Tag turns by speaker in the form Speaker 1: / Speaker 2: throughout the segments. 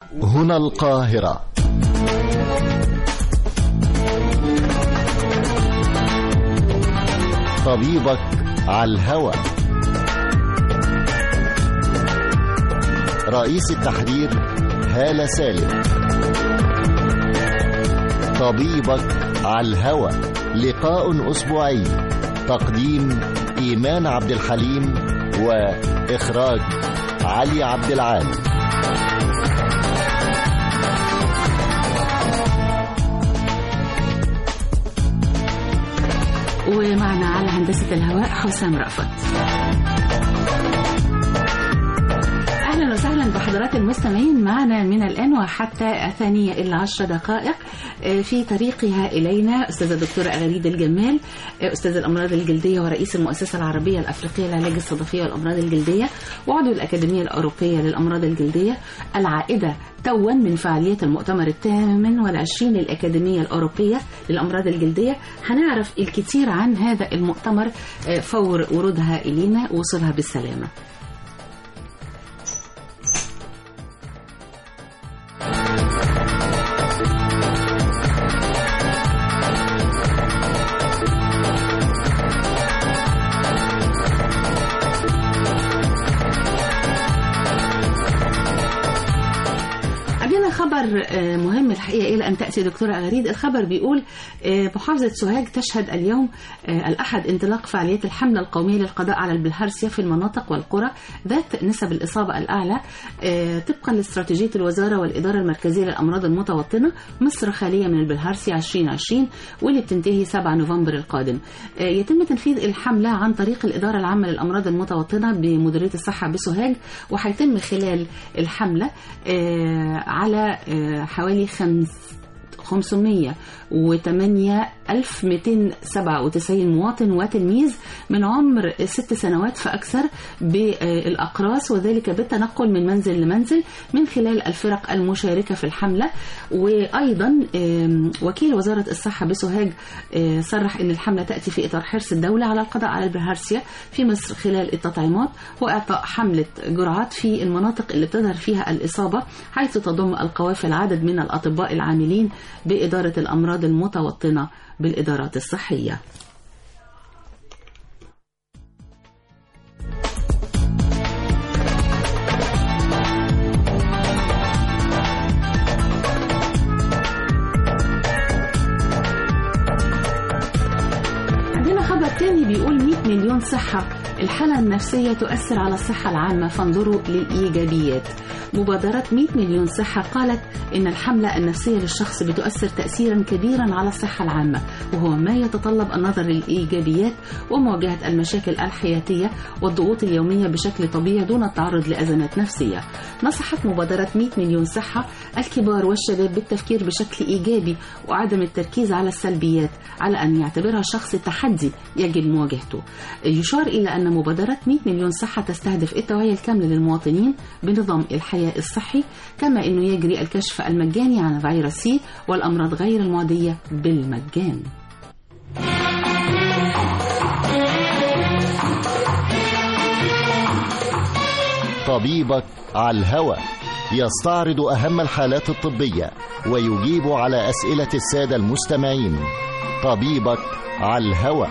Speaker 1: هنا القاهرة طبيبك على الهوى رئيس التحرير هالة سالم طبيبك على الهوى لقاء أسبوعي تقديم إيمان عبد الحليم وإخراج علي عبد العال
Speaker 2: ومعنا على هندسة الهواء حسام رأفت أهلا وسهلا بحضرات المستمعين معنا من الآن وحتى الثانية إلا عشر دقائق في طريقها إلينا أستاذة الدكتورة أغريد الجمال أستاذ الأمراض الجلدية ورئيس المؤسسة العربية الأفريقية للعلاج الصدفية والأمراض الجلدية وعضو الأكاديمية الأوروبية للأمراض الجلدية العائدة توا من فعاليات المؤتمر الثامن والعشرين للأكاديمية الأوروبية للأمراض الجلدية هنعرف الكثير عن هذا المؤتمر فور ورودها إلينا ووصولها بالسلامة خبر مهم الحقيقة إلى أن تأتي دكتورة أغريد الخبر بيقول محافظة سوهاج تشهد اليوم الأحد انطلاق فعاليات الحملة القومية للقضاء على البلهارسيا في المناطق والقرى ذات نسب الإصابة الأعلى طبقا لاستراتيجية الوزارة والإدارة المركزية للأمراض المتوطنة مصر خالية من البلهارسيا 2020 واللي بتنتهي 7 نوفمبر القادم يتم تنفيذ الحملة عن طريق الإدارة العامة للأمراض المتوطنة بمديرية الصحة بسوهاج وهيتم خلال الحملة على حوالي خمس 508 1297 مواطن وتلميذ من عمر ست سنوات فأكثر بالأقراص وذلك بالتنقل من منزل لمنزل من خلال الفرق المشاركة في الحملة وأيضا وكيل وزارة الصحة بسوهاج صرح أن الحملة تأتي في إطار حرص الدولة على القضاء على البرهارسيا في مصر خلال التطعيمات وإعطاء حملة جرعات في المناطق اللي بتظهر فيها الإصابة حيث تضم القوافل عدد من الأطباء العاملين بإدارة الأمراض المتوطنة بالإدارات الصحية عندنا خبر تاني بيقول 100 مليون صحة الحالة النفسية تؤثر على الصحة العامة فانظروا للإيجابيات مبادرة 100 مليون صحة قالت إن الحملة النفسية للشخص بتؤثر تأثيرا كبيرا على الصحة العامة وهو ما يتطلب النظر للإيجابيات ومواجهة المشاكل الحياتية والضغوط اليومية بشكل طبيعي دون التعرض لأزمات نفسية نصحت مبادرة 100 مليون صحة الكبار والشباب بالتفكير بشكل إيجابي وعدم التركيز على السلبيات على أن يعتبرها شخص تحدي يجب مواجهته يشار إلى أن مبادرة 100 مليون صحة تستهدف التوعية الكاملة للمواطنين بنظام الحياة الصحي كما أنه يجري الكشف المجاني عن فيروس سي والأمراض غير المعدية بالمجان
Speaker 1: طبيبك على الهوى يستعرض أهم الحالات الطبية ويجيب على أسئلة السادة المستمعين طبيبك على الهوى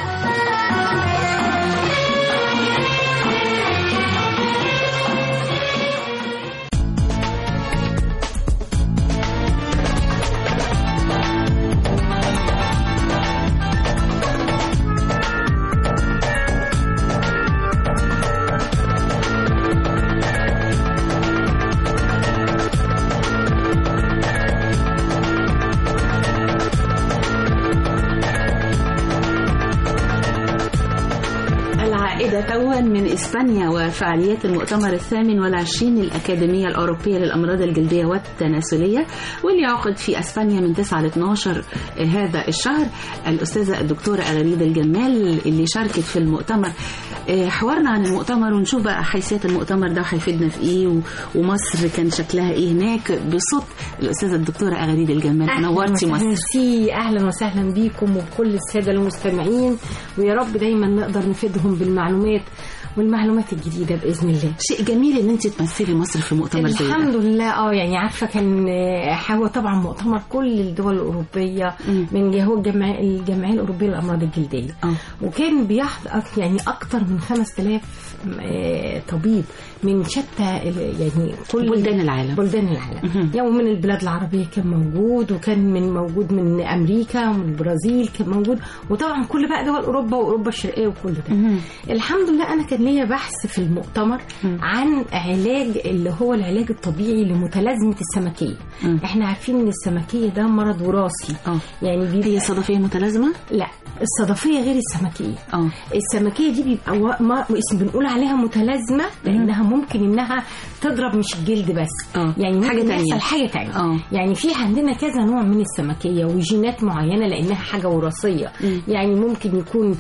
Speaker 2: توا من إسبانيا وفعاليات المؤتمر الثامن والعشرين للأكاديمية الأوروبية للأمراض الجلدية والتناسلية واللي عقد في أسبانيا من 9 ل 12 هذا الشهر الأستاذة الدكتورة أغريد الجمال اللي شاركت في المؤتمر حوارنا عن المؤتمر ونشوف بقى حيثيات المؤتمر ده هيفيدنا في ايه ومصر كان شكلها ايه هناك بصوت الاستاذه الدكتوره اغريد الجمال نورتي مصر
Speaker 3: اهلا وسهلا بيكم وبكل الساده المستمعين ويا رب دايما نقدر نفيدهم بالمعلومات والمعلومات الجديده باذن الله
Speaker 2: شيء جميل ان انت تمثلي مصر في مؤتمر زي ده
Speaker 3: الحمد لله اه يعني عارفه كان آه، هو طبعا مؤتمر كل الدول الاوروبيه
Speaker 2: مم.
Speaker 3: من هو الجمعيه الجمعيه الاوروبيه للامراض الجلديه
Speaker 2: اه
Speaker 3: وكان بيحضر يعني اكتر من 5000 آه، طبيب من شتى ال- يعني كل
Speaker 2: بلدان العالم
Speaker 3: بلدان العالم
Speaker 2: مهم.
Speaker 3: يعني ومن البلاد العربية كان موجود وكان من موجود من أمريكا ومن البرازيل كان موجود وطبعا كل بقى دول أوروبا وأوروبا الشرقية وكل ده
Speaker 2: مهم.
Speaker 3: الحمد لله أنا كان ليا بحث في المؤتمر
Speaker 2: مم.
Speaker 3: عن علاج اللي هو العلاج الطبيعي لمتلازمة السمكية
Speaker 2: مم.
Speaker 3: احنا عارفين ان السمكية ده مرض وراثي
Speaker 2: اه
Speaker 3: يعني
Speaker 2: هي
Speaker 3: بيبقى
Speaker 2: صدفيه متلازمه
Speaker 3: لا الصدفية غير السمكية
Speaker 2: اه
Speaker 3: السمكيه دي بيبقى و... ما... اسم بنقول عليها متلازمه لانها ممكن انها تضرب مش الجلد بس
Speaker 2: اه
Speaker 3: يعني ممكن
Speaker 2: حاجه
Speaker 3: يحصل
Speaker 2: تانية
Speaker 3: حاجه تانية
Speaker 2: اه
Speaker 3: يعني في عندنا كذا نوع من السمكيه وجينات معينه لانها حاجه وراثيه
Speaker 2: مم.
Speaker 3: يعني ممكن يكون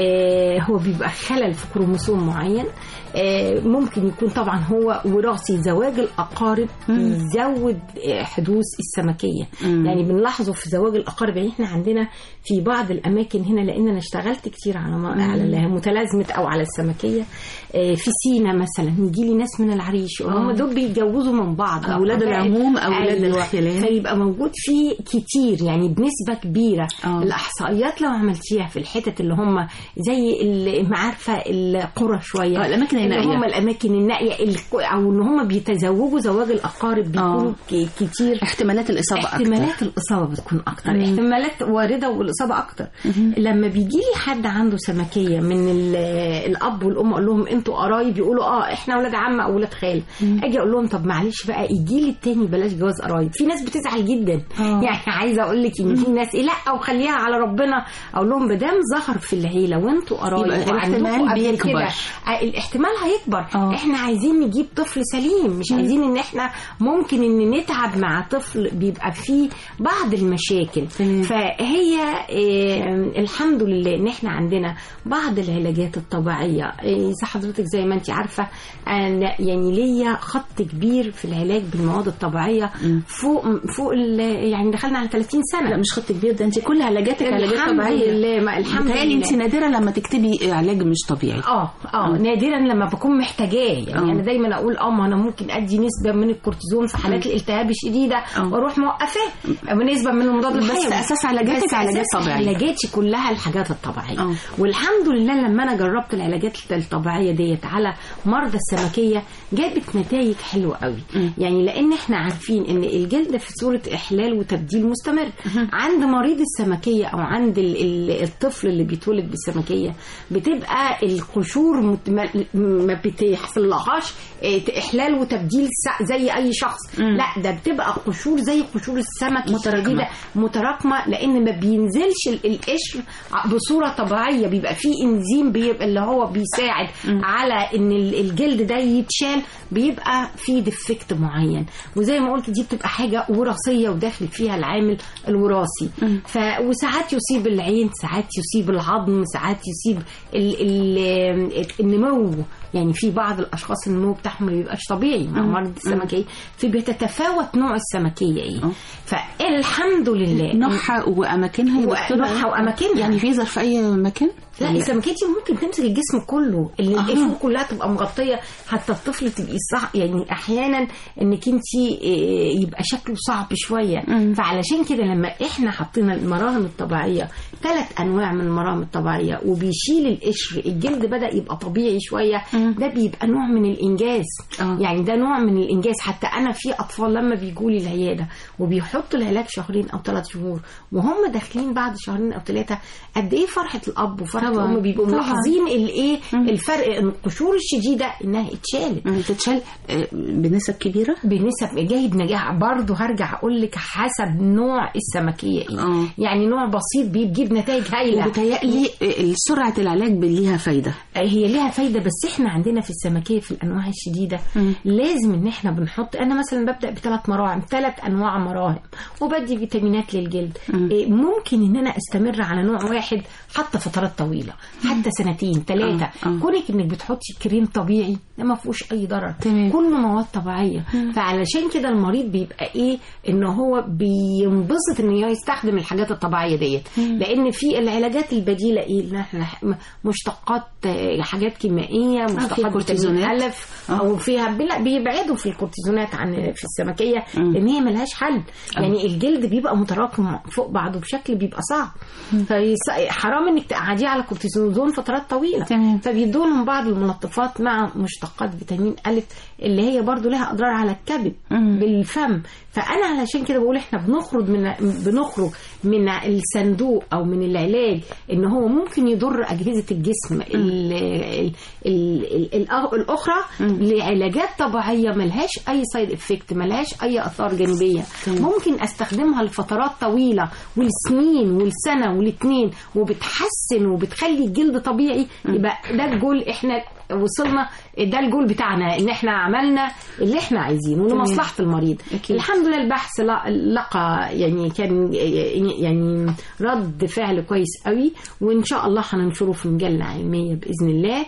Speaker 3: آه هو بيبقى خلل في كروموسوم معين آه ممكن يكون طبعا هو وراثي زواج الاقارب
Speaker 2: مم.
Speaker 3: بيزود آه حدوث السمكيه
Speaker 2: مم.
Speaker 3: يعني بنلاحظه في زواج الاقارب يعني احنا عندنا في بعض الاماكن هنا لان انا اشتغلت كتير على ما على اللي هي متلازمه او على السمكيه آه، في سينا مثلا يجي لي ناس من العريش
Speaker 2: آه.
Speaker 3: هم دول بيتجوزوا من بعض
Speaker 2: أولاد
Speaker 3: قبائل.
Speaker 2: العموم أو أولاد
Speaker 3: أيوة.
Speaker 2: الخلان.
Speaker 3: فيبقى موجود فيه كتير يعني بنسبه كبيره
Speaker 2: آه.
Speaker 3: الاحصائيات لو عملتيها في الحتت اللي هم زي ال- ما عارفه القرى شويه
Speaker 2: آه، الأماكن
Speaker 3: اللي
Speaker 2: النائية.
Speaker 3: هم الاماكن النائيه الك- او ان هم بيتزوجوا زواج الاقارب بيكون
Speaker 2: آه.
Speaker 3: ك- كتير
Speaker 2: احتمالات الاصابه اكتر
Speaker 3: احتمالات الاصابه بتكون اكتر
Speaker 2: مم.
Speaker 3: احتمالات وارده والاصابه اكتر
Speaker 2: مهم.
Speaker 3: لما بيجي لي حد عنده سمكيه من ال- الاب والام اقول لهم انتوا قرايب يقولوا اه احنا اولاد عم او اولاد خال اجي اقول لهم طب معلش بقى يجي لي التاني بلاش جواز قرايب في ناس بتزعل جدا
Speaker 2: آه.
Speaker 3: يعني عايزه اقول لك ان في ناس إيه لا وخليها على ربنا اقول لهم ما دام ظهر في العيله وانتوا قرايب
Speaker 2: يبقى
Speaker 3: وعندكم
Speaker 2: الاحتمال
Speaker 3: قبل
Speaker 2: بيكبر.
Speaker 3: كده آه، الاحتمال هيكبر
Speaker 2: آه.
Speaker 3: احنا عايزين نجيب طفل سليم مش
Speaker 2: مم.
Speaker 3: عايزين ان احنا ممكن ان نتعب مع طفل بيبقى فيه بعض المشاكل
Speaker 2: تمام.
Speaker 3: فهي آه، الحمد لله ان احنا عندنا بعض العلاجات الطبيعيه آه، زي حضرتك زي ما انت عارفه أنا يعني ليا خط كبير في العلاج بالمواد الطبيعيه
Speaker 2: مم.
Speaker 3: فوق فوق ال- يعني دخلنا على 30 سنه
Speaker 2: لا مش خط كبير ده انت كل علاجاتك علاجات
Speaker 3: الحمد
Speaker 2: طبيعيه
Speaker 3: لله ما الحمد
Speaker 2: بتهيألي
Speaker 3: لله
Speaker 2: انت نادره لما تكتبي علاج مش طبيعي
Speaker 3: اه اه نادرا لما بكون محتاجاه يعني
Speaker 2: آه.
Speaker 3: انا دايما اقول اه ما انا ممكن ادي نسبه من الكورتيزون في حالات الالتهاب الشديده
Speaker 2: آه.
Speaker 3: واروح موقفاه نسبه من المضاد
Speaker 2: بس
Speaker 3: الحيوي
Speaker 2: أساس علاجاتك
Speaker 3: بس
Speaker 2: علاجات
Speaker 3: أساس
Speaker 2: طبيعية.
Speaker 3: علاجاتي كلها الحاجات الطبيعيه
Speaker 2: آه.
Speaker 3: والحمد لله لما انا جربت العلاجات الطبيعيه ديت على مرضى السمكيه جابت نتائج حلوه قوي
Speaker 2: مم.
Speaker 3: يعني لان احنا عارفين ان الجلد في صوره احلال وتبديل مستمر عند مريض السمكيه او عند ال- ال- الطفل اللي بيتولد بالسمكيه بتبقى القشور مت- ما- ما بتحصلهاش اه، احلال وتبديل س- زي اي شخص
Speaker 2: مم.
Speaker 3: لا ده بتبقى قشور زي قشور السمك
Speaker 2: متراكمة.
Speaker 3: الشديدة متراكمه لان ما بينزلش ال- القشر ع- بصوره طبيعيه بيبقى فيه انزيم بيبقى اللي هو بيساعد على ان ال- الجلد ده يتشال بيبقى فيه ديفكت معين وزي ما قلت دي بتبقى حاجه وراثيه وداخل فيها العامل الوراثي
Speaker 2: مم.
Speaker 3: ف وساعات يصيب العين ساعات يصيب العظم ساعات يصيب ال... ال... النمو يعني في بعض الاشخاص النمو بتاعهم ما بيبقاش طبيعي مع
Speaker 2: مم.
Speaker 3: مرض السمكيه فبيتتفاوت نوع السمكيه ايه
Speaker 2: آه.
Speaker 3: فالحمد لله
Speaker 2: نوعها واماكنها يا دكتورة؟
Speaker 3: ونوعها وأماكنها.
Speaker 2: يعني بيظهر في اي مكان
Speaker 3: لا
Speaker 2: يعني
Speaker 3: السمكيه دي ممكن تمسك الجسم كله اللي
Speaker 2: أها.
Speaker 3: القفول كلها تبقى مغطيه حتى الطفل تبقي صح يعني احيانا انك انت يبقى شكله صعب شويه
Speaker 2: مم.
Speaker 3: فعلشان كده لما احنا حطينا المراهم الطبيعيه ثلاث انواع من المراهم الطبيعيه وبيشيل القشر الجلد بدا يبقى طبيعي شويه
Speaker 2: مم.
Speaker 3: ده بيبقى نوع من الانجاز
Speaker 2: آه.
Speaker 3: يعني ده نوع من الانجاز حتى انا في اطفال لما بيجوا لي العياده وبيحطوا العلاج شهرين او ثلاث شهور وهم داخلين بعد شهرين او ثلاثه قد ايه فرحه الاب وفرحه
Speaker 2: طبعاً.
Speaker 3: الام بيبقوا
Speaker 2: طبعاً.
Speaker 3: ملاحظين الايه
Speaker 2: مم.
Speaker 3: الفرق ان القشور الشديده انها اتشالت
Speaker 2: مم، تتشال آه، بنسب كبيره
Speaker 3: بنسب جايب نجاح برضه هرجع اقول لك حسب نوع السمكيه ايه
Speaker 2: آه.
Speaker 3: يعني نوع بسيط بيجيب نتائج هايله
Speaker 2: وبتهيألي آه، سرعه العلاج ليها فايده
Speaker 3: هي ليها فايده بس احنا عندنا في السمكيه في الانواع الشديده
Speaker 2: مم.
Speaker 3: لازم ان احنا بنحط انا مثلا ببدا بثلاث مراهم ثلاث انواع مراهم وبدي فيتامينات للجلد
Speaker 2: مم.
Speaker 3: إيه، ممكن ان انا استمر على نوع واحد حتى فترات طويله حتى سنتين ثلاثه
Speaker 2: آه، آه.
Speaker 3: كونك انك بتحطي كريم طبيعي ده ما فيهوش اي ضرر
Speaker 2: تمام.
Speaker 3: كله مواد طبيعيه فعلشان كده المريض بيبقى ايه ان هو بينبسط ان هو يستخدم الحاجات الطبيعيه ديت لان لان في العلاجات البديله ايه اللي احنا مشتقات آه، حاجات كيميائيه مشتقات فيتامين
Speaker 2: كورتيزونات.
Speaker 3: الف
Speaker 2: آه.
Speaker 3: او فيها لا بيبعدوا في الكورتيزونات عن في السمكيه
Speaker 2: مم.
Speaker 3: لان هي ملهاش حل يعني الجلد بيبقى متراكم فوق بعضه بشكل بيبقى صعب فيص- حرام انك تقعديه على كورتيزون فترات طويله
Speaker 2: تمام.
Speaker 3: فبيدوا لهم بعض الملطفات مع مشتقات فيتامين الف اللي هي برضو لها اضرار على الكبد
Speaker 2: مم.
Speaker 3: بالفم فانا علشان كده بقول احنا بنخرج من بنخرج من الصندوق او من العلاج ان هو ممكن يضر اجهزه الجسم ال ال ال ال الاخرى لعلاجات طبيعيه ملهاش اي سايد افكت ملهاش اي اثار جانبيه
Speaker 2: تمام.
Speaker 3: ممكن استخدمها لفترات طويله والسنين والسنه والاثنين وبتحسن وبتخلي الجلد طبيعي يبقى ده الجول احنا وصلنا ده الجول بتاعنا ان احنا عملنا اللي احنا عايزينه
Speaker 2: تمام.
Speaker 3: لمصلحه المريض
Speaker 2: أكيد.
Speaker 3: الحمد لله البحث لا- لقى يعني كان يعني رد فعل كويس قوي وان شاء الله هننشره في مجله علميه باذن الله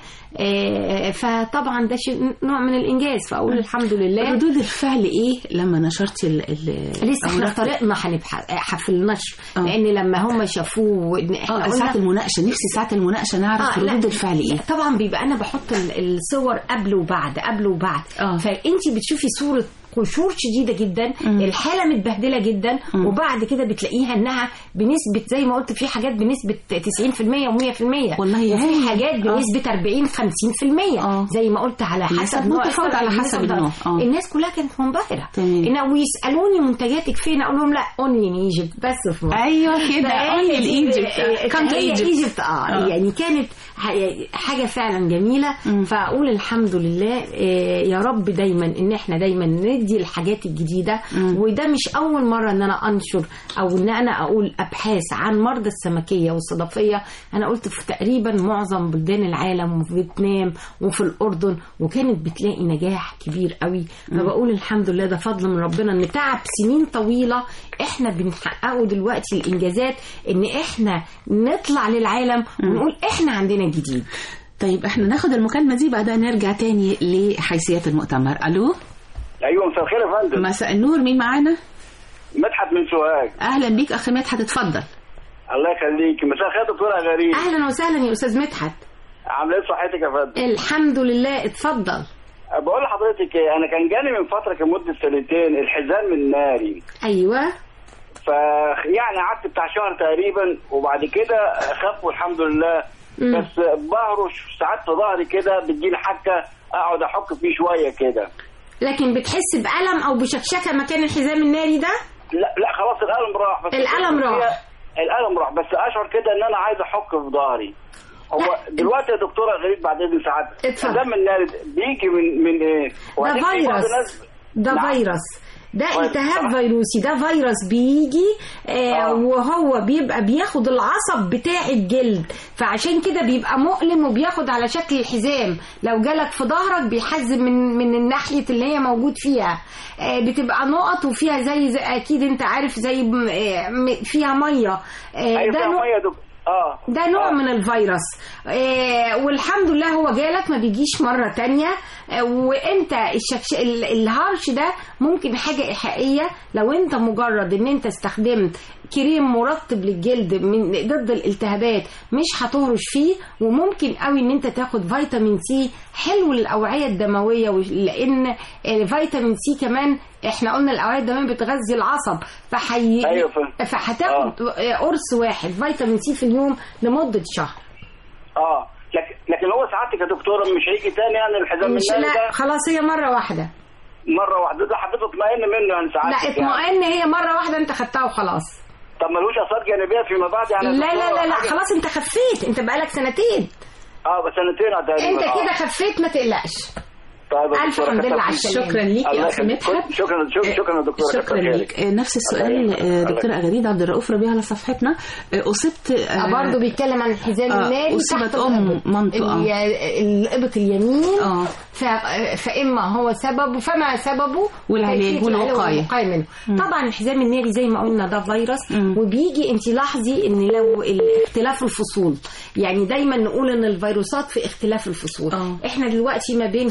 Speaker 3: آه، فطبعا ده شيء نوع من الانجاز فاقول الحمد لله
Speaker 2: ردود الفعل ايه لما نشرتي ال ال
Speaker 3: لسه احنا
Speaker 2: أوراق-
Speaker 3: في طريقنا هنبحث في النشر
Speaker 2: آه.
Speaker 3: لان لما هم شافوه إن احنا
Speaker 2: اه
Speaker 3: قلنا-
Speaker 2: ساعة المناقشة نفسي ساعة المناقشة نعرف
Speaker 3: آه، لا.
Speaker 2: ردود الفعل ايه
Speaker 3: طبعا بيبقى انا بحط ال- الصور قبل وبعد قبل وبعد
Speaker 2: آه.
Speaker 3: فانت بتشوفي صوره قشور شديده جدا
Speaker 2: مم.
Speaker 3: الحاله متبهدله جدا
Speaker 2: مم.
Speaker 3: وبعد كده بتلاقيها انها بنسبه زي ما قلت في حاجات بنسبه 90% و100%
Speaker 2: والله يا
Speaker 3: وفي
Speaker 2: هاي.
Speaker 3: حاجات
Speaker 2: آه.
Speaker 3: بنسبه 40 50%
Speaker 2: آه.
Speaker 3: زي ما قلت على حسب
Speaker 2: النسب
Speaker 3: نوع
Speaker 2: متفاوتة
Speaker 3: السبب،
Speaker 2: على
Speaker 3: النسب
Speaker 2: حسب
Speaker 3: ده.
Speaker 2: النوع. آه.
Speaker 3: الناس كلها كانت منبهره
Speaker 2: تمام.
Speaker 3: إن- ويسالوني منتجاتك فين اقول لهم لا اونلي ان ايجيبت بس في مصر
Speaker 2: ايوه كده
Speaker 3: فهي
Speaker 2: اونلي
Speaker 3: دي-
Speaker 2: الايجيبت كم تو
Speaker 3: هي
Speaker 2: ايجيبت
Speaker 3: ايجيبت اه
Speaker 2: آه.
Speaker 3: يعني كانت ح- حاجه فعلا جميله
Speaker 2: مم.
Speaker 3: فاقول الحمد لله آه، يا رب دايما ان احنا دايما ندي الحاجات الجديده
Speaker 2: مم.
Speaker 3: وده مش اول مره ان انا انشر او ان انا اقول ابحاث عن مرضى السمكيه والصدفيه انا قلت في تقريبا معظم بلدان العالم وفي فيتنام وفي الاردن وكانت بتلاقي نجاح كبير قوي فبقول الحمد لله ده فضل من ربنا ان تعب سنين طويله احنا بنحققه دلوقتي الانجازات ان احنا نطلع للعالم ونقول احنا عندنا جديد
Speaker 2: طيب احنا ناخد المكالمة دي بعدها نرجع تاني لحيثيات المؤتمر الو
Speaker 4: ايوه مساء الخير يا فندم
Speaker 2: مساء النور مين معانا
Speaker 4: مدحت من سوهاج
Speaker 2: اهلا بيك اخ مدحت اتفضل
Speaker 4: الله يخليك مساء الخير دكتوره غريب
Speaker 3: اهلا وسهلا يا استاذ مدحت
Speaker 4: عامله ايه صحتك يا فندم
Speaker 3: الحمد لله اتفضل
Speaker 4: بقول لحضرتك ايه انا كان جاني من فتره كمده سنتين الحزام الناري
Speaker 3: ايوه
Speaker 4: ف يعني قعدت بتاع شهر تقريبا وبعد كده خف والحمد لله
Speaker 3: مم.
Speaker 4: بس بهرش ساعات في ظهري كده بتجيلي حكه اقعد احك فيه شويه كده
Speaker 3: لكن بتحس بألم أو بشكشكة مكان الحزام الناري ده؟
Speaker 4: لا لا خلاص الالم راح بس
Speaker 3: الألم راح.
Speaker 4: الالم راح بس اشعر كده ان انا عايز احك في ظهري هو
Speaker 3: لا.
Speaker 4: دلوقتي يا دكتوره غريب بعد اذن ساعات
Speaker 3: اتفضل.
Speaker 4: الدم الناري ده بيجي من من ايه؟
Speaker 3: ده
Speaker 4: وبعدين في بعض
Speaker 3: فيروس
Speaker 4: الناس-
Speaker 3: ده
Speaker 4: نعم.
Speaker 3: فيروس ده
Speaker 4: فيروس،
Speaker 3: التهاب
Speaker 4: صح.
Speaker 3: فيروسي ده فيروس بيجي آه
Speaker 4: آه.
Speaker 3: وهو بيبقى بياخد العصب بتاع الجلد فعشان كده بيبقى مؤلم وبياخد على شكل الحزام لو جالك في ظهرك بيحزم من من الناحيه اللي هي موجود فيها آه بتبقى نقط وفيها زي, زي اكيد انت عارف زي م- آه م- فيها ميه آه
Speaker 4: ايوه
Speaker 3: ده
Speaker 4: فيها
Speaker 3: نوع-
Speaker 4: ميه يا دكتور اه
Speaker 3: ده نوع
Speaker 4: آه.
Speaker 3: من الفيروس آه والحمد لله هو جالك ما بيجيش مرة تانية آه وانت الشكش... ال- الهرش ده ممكن حاجة إيحائية لو انت مجرد ان انت استخدمت كريم مرطب للجلد من ضد الالتهابات مش هتهرش فيه وممكن قوي ان انت تاخد فيتامين سي حلو للاوعيه الدمويه وش- لان آه، فيتامين سي كمان احنا قلنا الاوعيه الدمويه بتغذي العصب فحي...
Speaker 4: أيوة فاهم.
Speaker 3: فهتاخد قرص واحد فيتامين سي في اليوم لمده شهر
Speaker 4: اه لكن لكن هو سعادتك يا دكتوره مش هيجي تاني يعني الحزام
Speaker 3: مش
Speaker 4: الناري
Speaker 3: لا
Speaker 4: ده
Speaker 3: خلاص هي مره واحده
Speaker 4: مره واحده ده حضرتك اطمئن منه يعني
Speaker 3: لا
Speaker 4: سعادتك يعني.
Speaker 3: اطمئن هي مره واحده انت خدتها وخلاص
Speaker 4: طب ملوش اثار جانبيه فيما بعد يعني يا
Speaker 3: لا لا
Speaker 4: دكتورة
Speaker 3: لا لا
Speaker 4: حاجة؟
Speaker 3: خلاص انت خفيت انت بقالك سنتين
Speaker 4: اه بس سنتين تقريبا
Speaker 3: انت
Speaker 4: آه.
Speaker 3: كده خفيت ما تقلقش
Speaker 4: طيب يا
Speaker 3: الف
Speaker 4: دكتورة،
Speaker 3: حمد لله
Speaker 4: كتر
Speaker 3: على
Speaker 4: خيرك.
Speaker 3: السلامه
Speaker 2: شكرا ليك يا
Speaker 4: الله
Speaker 2: اخ
Speaker 4: يخليك.
Speaker 2: مدحت
Speaker 4: شكرا شكرا شكرا يا دكتوره
Speaker 2: شكرا
Speaker 4: كتر خيرك.
Speaker 2: ليك آه، نفس السؤال
Speaker 4: الله
Speaker 2: آه،
Speaker 4: يخليك.
Speaker 2: دكتورة أغريد عبد الرؤوف ربيع على صفحتنا آه، أصبت آه،
Speaker 3: برضه بيتكلم عن الحزام
Speaker 2: آه،
Speaker 3: الناري
Speaker 2: أصيبت
Speaker 3: تحت
Speaker 2: أم
Speaker 3: الإبط.
Speaker 2: منطقة.
Speaker 3: ال- الإبط اليمين
Speaker 2: آه.
Speaker 3: ف... فإما هو سببه فما سببه
Speaker 2: والعلاج
Speaker 3: كيفية العلاج
Speaker 2: والوقاية.
Speaker 3: والوقاية منه طبعا الحزام الناري زي ما قلنا ده فيروس
Speaker 2: مم.
Speaker 3: وبيجي انت لاحظي ان لو ال- اختلاف الفصول يعني دايما نقول ان الفيروسات في اختلاف الفصول
Speaker 2: آه.
Speaker 3: احنا دلوقتي ما بين شوفي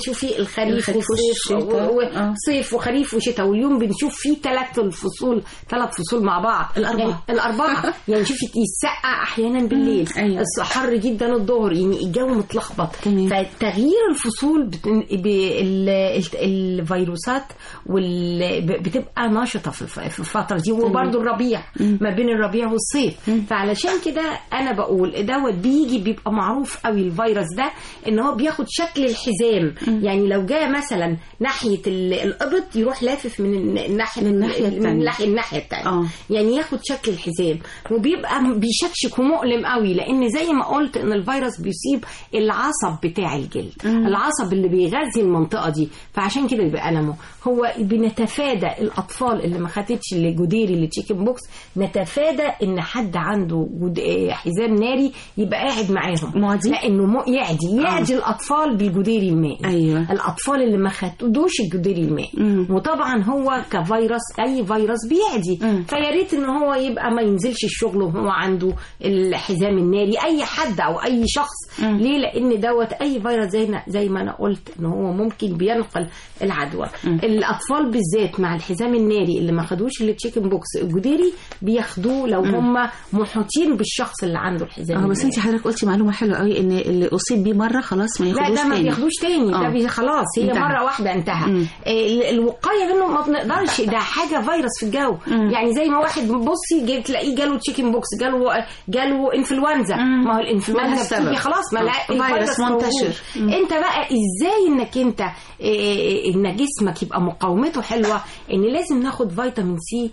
Speaker 3: الخريف
Speaker 2: الخريف
Speaker 3: والصيف
Speaker 2: والشتاء.
Speaker 3: و-
Speaker 2: آه.
Speaker 3: وصيف وخريف وشتاء واليوم بنشوف فيه ثلاث الفصول ثلاث فصول مع بعض
Speaker 2: الأربعة.
Speaker 3: يعني الأربعة يعني شوفي يسقع أحيانا بالليل
Speaker 2: أيوة.
Speaker 3: الص- حر جدا الظهر يعني الجو متلخبط
Speaker 2: تمام.
Speaker 3: فتغيير الفصول بت... ب... ال... ال- الفيروسات وال... ب- بتبقى نشطة في الف- في الفترة دي وبرده الربيع ما بين الربيع والصيف فعلشان كده أنا بقول دوت بيجي بيبقى معروف قوي الفيروس ده إن هو بياخد شكل الحزام يعني لو جاء مثلا ناحية ال- القبط يروح لافف من الناحية
Speaker 2: من الناحية
Speaker 3: من
Speaker 2: التانية.
Speaker 3: الناحية الناحية التانية
Speaker 2: آه.
Speaker 3: يعني ياخد شكل الحزام وبيبقى م- بيشكشك ومؤلم قوي لان زي ما قلت ان الفيروس بيصيب العصب بتاع الجلد العصب اللي بيغذي المنطقه دي فعشان كده بيبقى المه هو بنتفادى الاطفال اللي ما خدتش الجديري للتشيكن بوكس نتفادى ان حد عنده جد... آه، حزام ناري يبقى قاعد معاهم
Speaker 2: معدي؟
Speaker 3: لانه م... يعدي يعدي الاطفال بالجديري المائي
Speaker 2: أيوة.
Speaker 3: الاطفال اللي ما خدوش الجديري المائي
Speaker 2: مم.
Speaker 3: وطبعا هو كفيروس اي فيروس بيعدي
Speaker 2: مم.
Speaker 3: فيا ريت ان هو يبقى ما ينزلش الشغل وهو عنده الحزام الناري اي حد او اي شخص
Speaker 2: مم.
Speaker 3: ليه لان دوت اي فيروس زي ما- زي ما انا قلت ان هو ممكن بينقل العدوى الاطفال بالذات مع الحزام الناري اللي ما خدوش التشيكن بوكس الجديري بياخدوه لو هم محيطين بالشخص اللي عنده الحزام
Speaker 2: اه بس
Speaker 3: الناري.
Speaker 2: انت حضرتك قلتي معلومه حلوه قوي ان اللي اصيب بيه مره خلاص ما
Speaker 3: لا
Speaker 2: ياخدوش
Speaker 3: ده ما
Speaker 2: تاني
Speaker 3: بياخدوش تاني
Speaker 2: آه.
Speaker 3: ده بي خلاص هي
Speaker 2: انتهى.
Speaker 3: مره واحده انتهى
Speaker 2: مم.
Speaker 3: ال- الوقايه منه ما بنقدرش ده حاجه فيروس في الجو
Speaker 2: مم.
Speaker 3: يعني زي ما واحد بصي جاي تلاقيه جاله تشيكن بوكس جاله جاله انفلونزا
Speaker 2: مم.
Speaker 3: ما هو
Speaker 2: مالها
Speaker 3: الانفلونزا
Speaker 2: السبب.
Speaker 3: بتيجي خلاص ما
Speaker 2: آه.
Speaker 3: لا
Speaker 2: فيروس
Speaker 3: الفيروس موجود.
Speaker 2: منتشر. مم.
Speaker 3: انت بقى ازاي انك انت إيه، ان جسمك يبقى مقاومته حلوه ان لازم ناخد فيتامين سي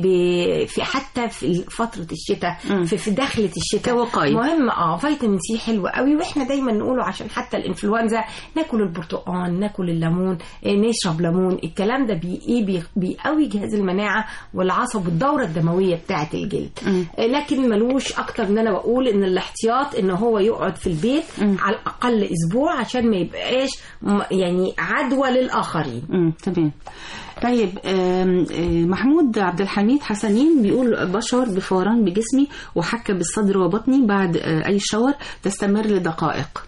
Speaker 3: ب- في حتى في فتره الشتاء
Speaker 2: مم.
Speaker 3: في, في دخله الشتاء
Speaker 2: كوقاية.
Speaker 3: مهم اه فيتامين سي حلو قوي واحنا دايما نقوله عشان حتى الانفلونزا ناكل البرتقال ناكل الليمون آه، نشرب ليمون الكلام ده بي ايه بي- بيقوي جهاز المناعه والعصب والدوره الدمويه بتاعه الجلد
Speaker 2: مم.
Speaker 3: آه، لكن ملوش اكتر من انا بقول ان الاحتياط ان هو يقعد في البيت
Speaker 2: مم.
Speaker 3: على الاقل اسبوع عشان ما يبقاش م- يعني عدوى للاخرين
Speaker 2: امم تمام طيب آم، آم، محمود عبد الحميد حسنين بيقول بشعر بفوران بجسمي وحكة بالصدر وبطني بعد آه، أي شاور تستمر لدقائق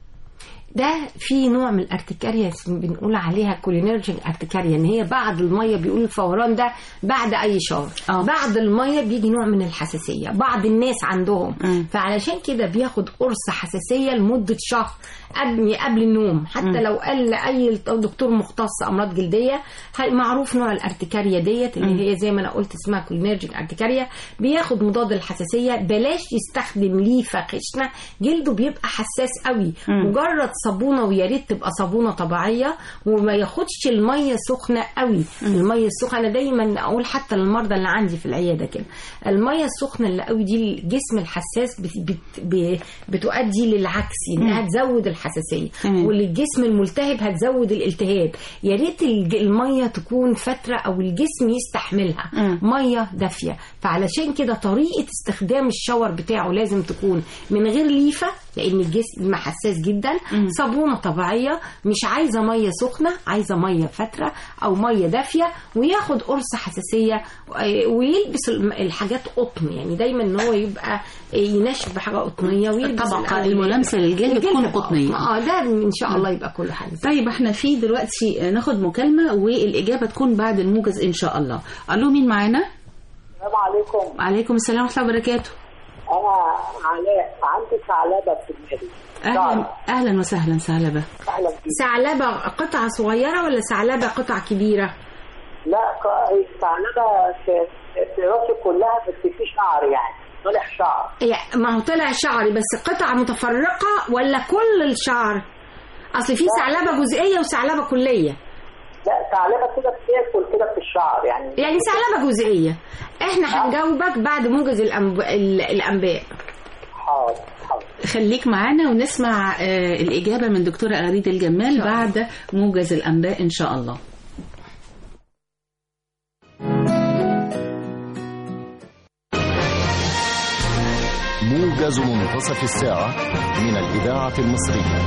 Speaker 3: ده في نوع من الارتكاريا اسم- بنقول عليها كولينرجيك ارتكاريا ان هي بعد الميه بيقول الفوران ده بعد اي شاور
Speaker 2: آه.
Speaker 3: بعد الميه بيجي نوع من الحساسيه بعض الناس عندهم
Speaker 2: مم.
Speaker 3: فعلشان كده بياخد قرص حساسيه لمده شهر قبل قبل النوم حتى
Speaker 2: مم.
Speaker 3: لو قال لاي دكتور مختص امراض جلديه هي- معروف نوع الارتكاريا ديت اللي هي زي ما انا قلت اسمها كولينرجيك ارتكاريا بياخد مضاد الحساسيه بلاش يستخدم ليفه خشنه جلده بيبقى حساس قوي
Speaker 2: مم.
Speaker 3: مجرد صابونه ويا ريت تبقى صابونه طبيعيه وما ياخدش الميه سخنه قوي الميه السخنه انا دايما اقول حتى للمرضى اللي عندي في العياده كده الميه السخنه اللي قوي دي الجسم الحساس بت بت ب- بتؤدي للعكس انها تزود الحساسيه
Speaker 2: تمام.
Speaker 3: والجسم الملتهب هتزود الالتهاب يا ريت الج- الميه تكون فتره او الجسم يستحملها
Speaker 2: مم.
Speaker 3: ميه دافيه فعلشان كده طريقه استخدام الشاور بتاعه لازم تكون من غير ليفه لان الجسم حساس جدا
Speaker 2: مم.
Speaker 3: صابونه طبيعيه مش عايزه ميه سخنه عايزه ميه فتره او ميه دافيه وياخد قرص حساسيه آه، ويلبس الم- الحاجات قطن يعني دايما ان هو يبقى آه، ينشف بحاجه قطنيه ويلبس
Speaker 2: الطبقة
Speaker 3: الأول-
Speaker 2: الملامسة للجلد تكون
Speaker 3: طبقة.
Speaker 2: قطنية.
Speaker 3: اه ده ان شاء الله يبقى كل حاجه
Speaker 2: طيب احنا في دلوقتي آه، ناخد مكالمة والإجابة تكون بعد الموجز إن شاء الله ألو مين معانا؟
Speaker 5: السلام عليكم
Speaker 2: عليكم السلام ورحمة الله وبركاته
Speaker 5: انا علاء عندي ثعلبه في دماغي
Speaker 2: أهلا أهلا وسهلا ثعلبة
Speaker 5: اهلا بيك
Speaker 3: ثعلبه قطعه صغيره ولا ثعلبه قطعه كبيره
Speaker 5: لا ق- الثعلبه في في راسي كلها بس في شعر يعني طلع شعر
Speaker 3: هي ما هو طلع شعري بس قطعه متفرقه ولا كل الشعر اصل في ثعلبه جزئيه وثعلبه كليه
Speaker 5: لا ثعلبه كده بتاكل كده في الشعر يعني
Speaker 3: يعني ثعلبه جزئيه احنا هنجاوبك بعد موجز الأنب... ال- الانباء
Speaker 5: حاضر حاضر
Speaker 2: خليك معانا ونسمع آه، الإجابة من دكتورة أغريد الجمال بعد موجز الأنباء إن شاء الله
Speaker 1: موجز منتصف الساعة من الإذاعة المصرية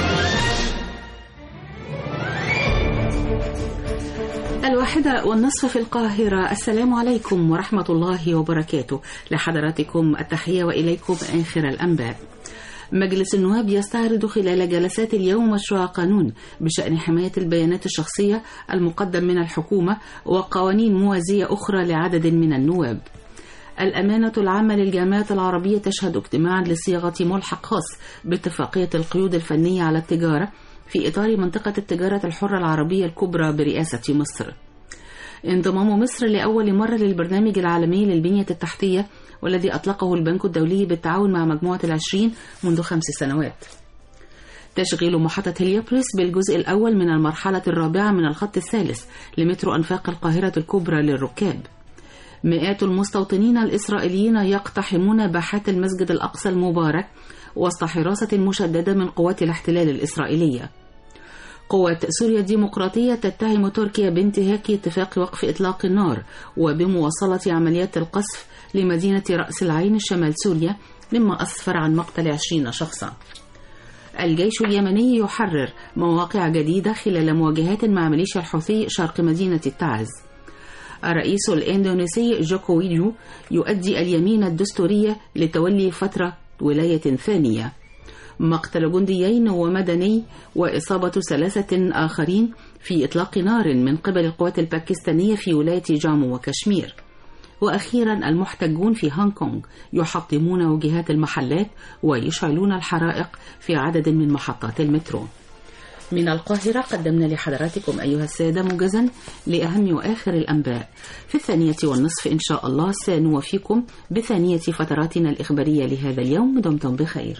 Speaker 2: الواحدة والنصف في القاهرة السلام عليكم ورحمة الله وبركاته لحضراتكم التحية وإليكم آخر الأنباء مجلس النواب يستعرض خلال جلسات اليوم مشروع قانون بشأن حماية البيانات الشخصية المقدم من الحكومة وقوانين موازية أخرى لعدد من النواب الأمانة العامة للجامعات العربية تشهد اجتماعا لصياغة ملحق خاص باتفاقية القيود الفنية على التجارة في إطار منطقة التجارة الحرة العربية الكبرى برئاسة مصر انضمام مصر لأول مرة للبرنامج العالمي للبنية التحتية والذي أطلقه البنك الدولي بالتعاون مع مجموعة العشرين منذ خمس سنوات تشغيل محطة هليوبوليس بالجزء الأول من المرحلة الرابعة من الخط الثالث لمترو أنفاق القاهرة الكبرى للركاب مئات المستوطنين الإسرائيليين يقتحمون باحات المسجد الأقصى المبارك وسط حراسة مشددة من قوات الاحتلال الإسرائيلية قوات سوريا الديمقراطية تتهم تركيا بانتهاك اتفاق وقف إطلاق النار وبمواصلة عمليات القصف لمدينة رأس العين شمال سوريا مما أسفر عن مقتل 20 شخصا الجيش اليمني يحرر مواقع جديدة خلال مواجهات مع ميليشيا الحوثي شرق مدينة التعز الرئيس الإندونيسي جوكو ويدو يؤدي اليمين الدستورية لتولي فترة ولاية ثانية مقتل جنديين ومدني وإصابة ثلاثة آخرين في إطلاق نار من قبل القوات الباكستانية في ولاية جامو وكشمير وأخيرا المحتجون في هونغ كونغ يحطمون وجهات المحلات ويشعلون الحرائق في عدد من محطات المترو من القاهرة قدمنا لحضراتكم أيها السادة موجزا لأهم وآخر الأنباء في الثانية والنصف إن شاء الله سنوفيكم بثانية فتراتنا الإخبارية لهذا اليوم دمتم بخير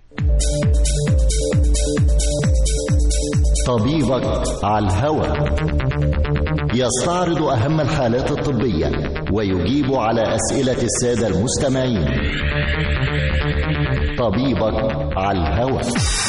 Speaker 1: طبيبك على الهوى يستعرض أهم الحالات الطبية ويجيب على أسئلة السادة المستمعين طبيبك على الهوى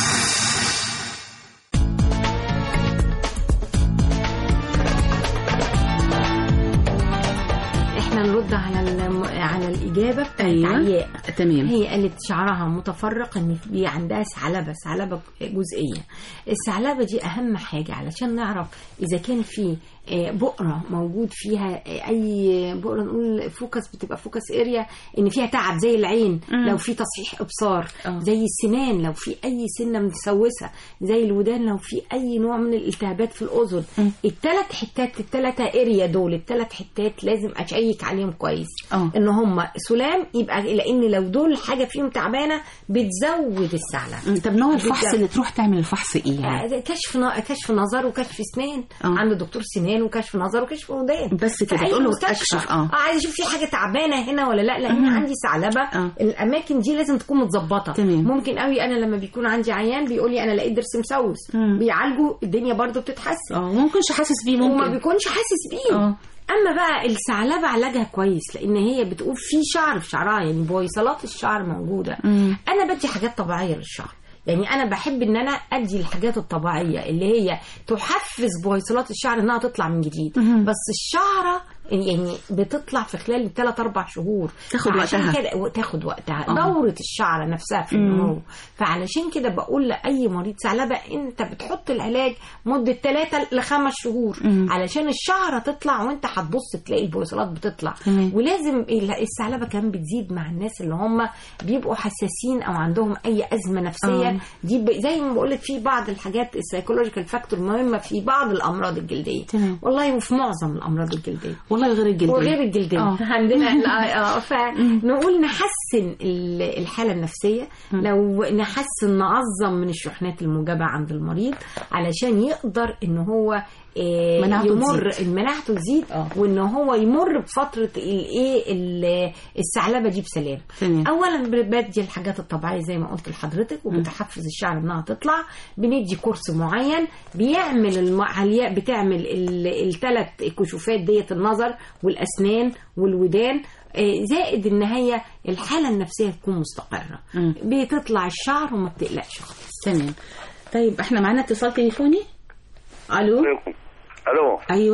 Speaker 3: احنا نرد على الم... على الاجابه بتاعت
Speaker 2: أيوة.
Speaker 3: علياء
Speaker 2: تمام
Speaker 3: هي قالت شعرها متفرق ان في عندها ثعلبه ثعلبه جزئيه الثعلبه دي اهم حاجه علشان نعرف اذا كان في آه، بؤره موجود فيها آه، اي بؤره نقول فوكس بتبقى فوكس اريا ان فيها تعب زي العين
Speaker 2: مم.
Speaker 3: لو في تصحيح ابصار
Speaker 2: آه.
Speaker 3: زي السنان لو في اي سنه متسوسه زي الودان لو في اي نوع من الالتهابات في الاذن
Speaker 2: مم.
Speaker 3: الثلاث حتات الثلاثه اريا دول الثلاث حتات لازم اشيك عليهم كويس
Speaker 2: اه
Speaker 3: ان هم سلام يبقى لان لو دول حاجه فيهم تعبانه بتزود الثعلب
Speaker 2: طب نوع الفحص
Speaker 3: بالظبط.
Speaker 2: اللي تروح تعمل الفحص ايه يعني؟
Speaker 3: آه، كشف ن- كشف نظر وكشف اسنان
Speaker 2: آه.
Speaker 3: عنده دكتور سنان وكشف نظر وكشف ودان
Speaker 2: بس كده
Speaker 3: في أي
Speaker 2: تقول له
Speaker 3: مستشفى.
Speaker 2: اكشف اه
Speaker 3: اه عايز اشوف في حاجه تعبانه هنا ولا لا لان
Speaker 2: مم.
Speaker 3: عندي ثعلبه
Speaker 2: آه.
Speaker 3: الاماكن دي لازم تكون متظبطه
Speaker 2: تمام.
Speaker 3: ممكن قوي انا لما بيكون عندي عيان بيقول لي انا لقيت ضرس مسوس
Speaker 2: مم.
Speaker 3: بيعالجوا الدنيا برضو بتتحسن
Speaker 2: اه ممكنش حاسس بيه
Speaker 3: وما
Speaker 2: ممكن
Speaker 3: بيكونش حاسس بيه
Speaker 2: اه
Speaker 3: اما بقى الثعلبه علاجها كويس لان هي بتقول في شعر في شعرها يعني بويصلات الشعر موجوده
Speaker 2: مم.
Speaker 3: انا بدي حاجات طبيعيه للشعر يعني انا بحب ان انا ادي الحاجات الطبيعيه اللي هي تحفز بويصلات الشعر انها تطلع من جديد
Speaker 2: مهم.
Speaker 3: بس الشعره يعني بتطلع في خلال 3 4 شهور
Speaker 2: تاخد
Speaker 3: فعشان
Speaker 2: وقتها.
Speaker 3: كده تاخد وقتها
Speaker 2: آه.
Speaker 3: دوره الشعر نفسها في
Speaker 2: مم.
Speaker 3: النمو فعلشان كده بقول لاي مريض ثعلبه انت بتحط العلاج مده 3 ل 5 شهور
Speaker 2: مم.
Speaker 3: علشان الشعره تطلع وانت هتبص تلاقي البويصلات بتطلع
Speaker 2: تمام.
Speaker 3: ولازم ال- الثعلبه كمان بتزيد مع الناس اللي هم بيبقوا حساسين او عندهم اي ازمه نفسيه
Speaker 2: آه.
Speaker 3: دي ب... زي ما بقول لك في بعض الحاجات السايكولوجيكال فاكتور مهمه في بعض الامراض الجلديه
Speaker 2: تمام.
Speaker 3: والله وفي معظم الامراض الجلديه
Speaker 2: والله غير الجلدية
Speaker 3: وغير الجلديه
Speaker 2: آه.
Speaker 3: عندنا لا، اه فنقول نحسن ال- الحاله النفسيه لو نحسن نعظم من الشحنات الموجبه عند المريض علشان يقدر ان هو آه،
Speaker 2: مناعته
Speaker 3: يمر
Speaker 2: تزيد.
Speaker 3: مناعته تزيد
Speaker 2: آه.
Speaker 3: وان هو يمر بفتره الايه ال- الثعلبه دي بسلام
Speaker 2: تمام.
Speaker 3: اولا بدي الحاجات الطبيعيه زي ما قلت لحضرتك وبتحفز الشعر انها تطلع بندي كورس معين بيعمل العلياء بتعمل الثلاث كشوفات ديت النظر والاسنان والودان آه، زائد ان هي الحاله النفسيه تكون مستقره
Speaker 2: مم.
Speaker 3: بتطلع الشعر وما بتقلقش خالص
Speaker 2: تمام طيب احنا معانا اتصال تليفوني الو
Speaker 4: عليكم الو
Speaker 2: ايوه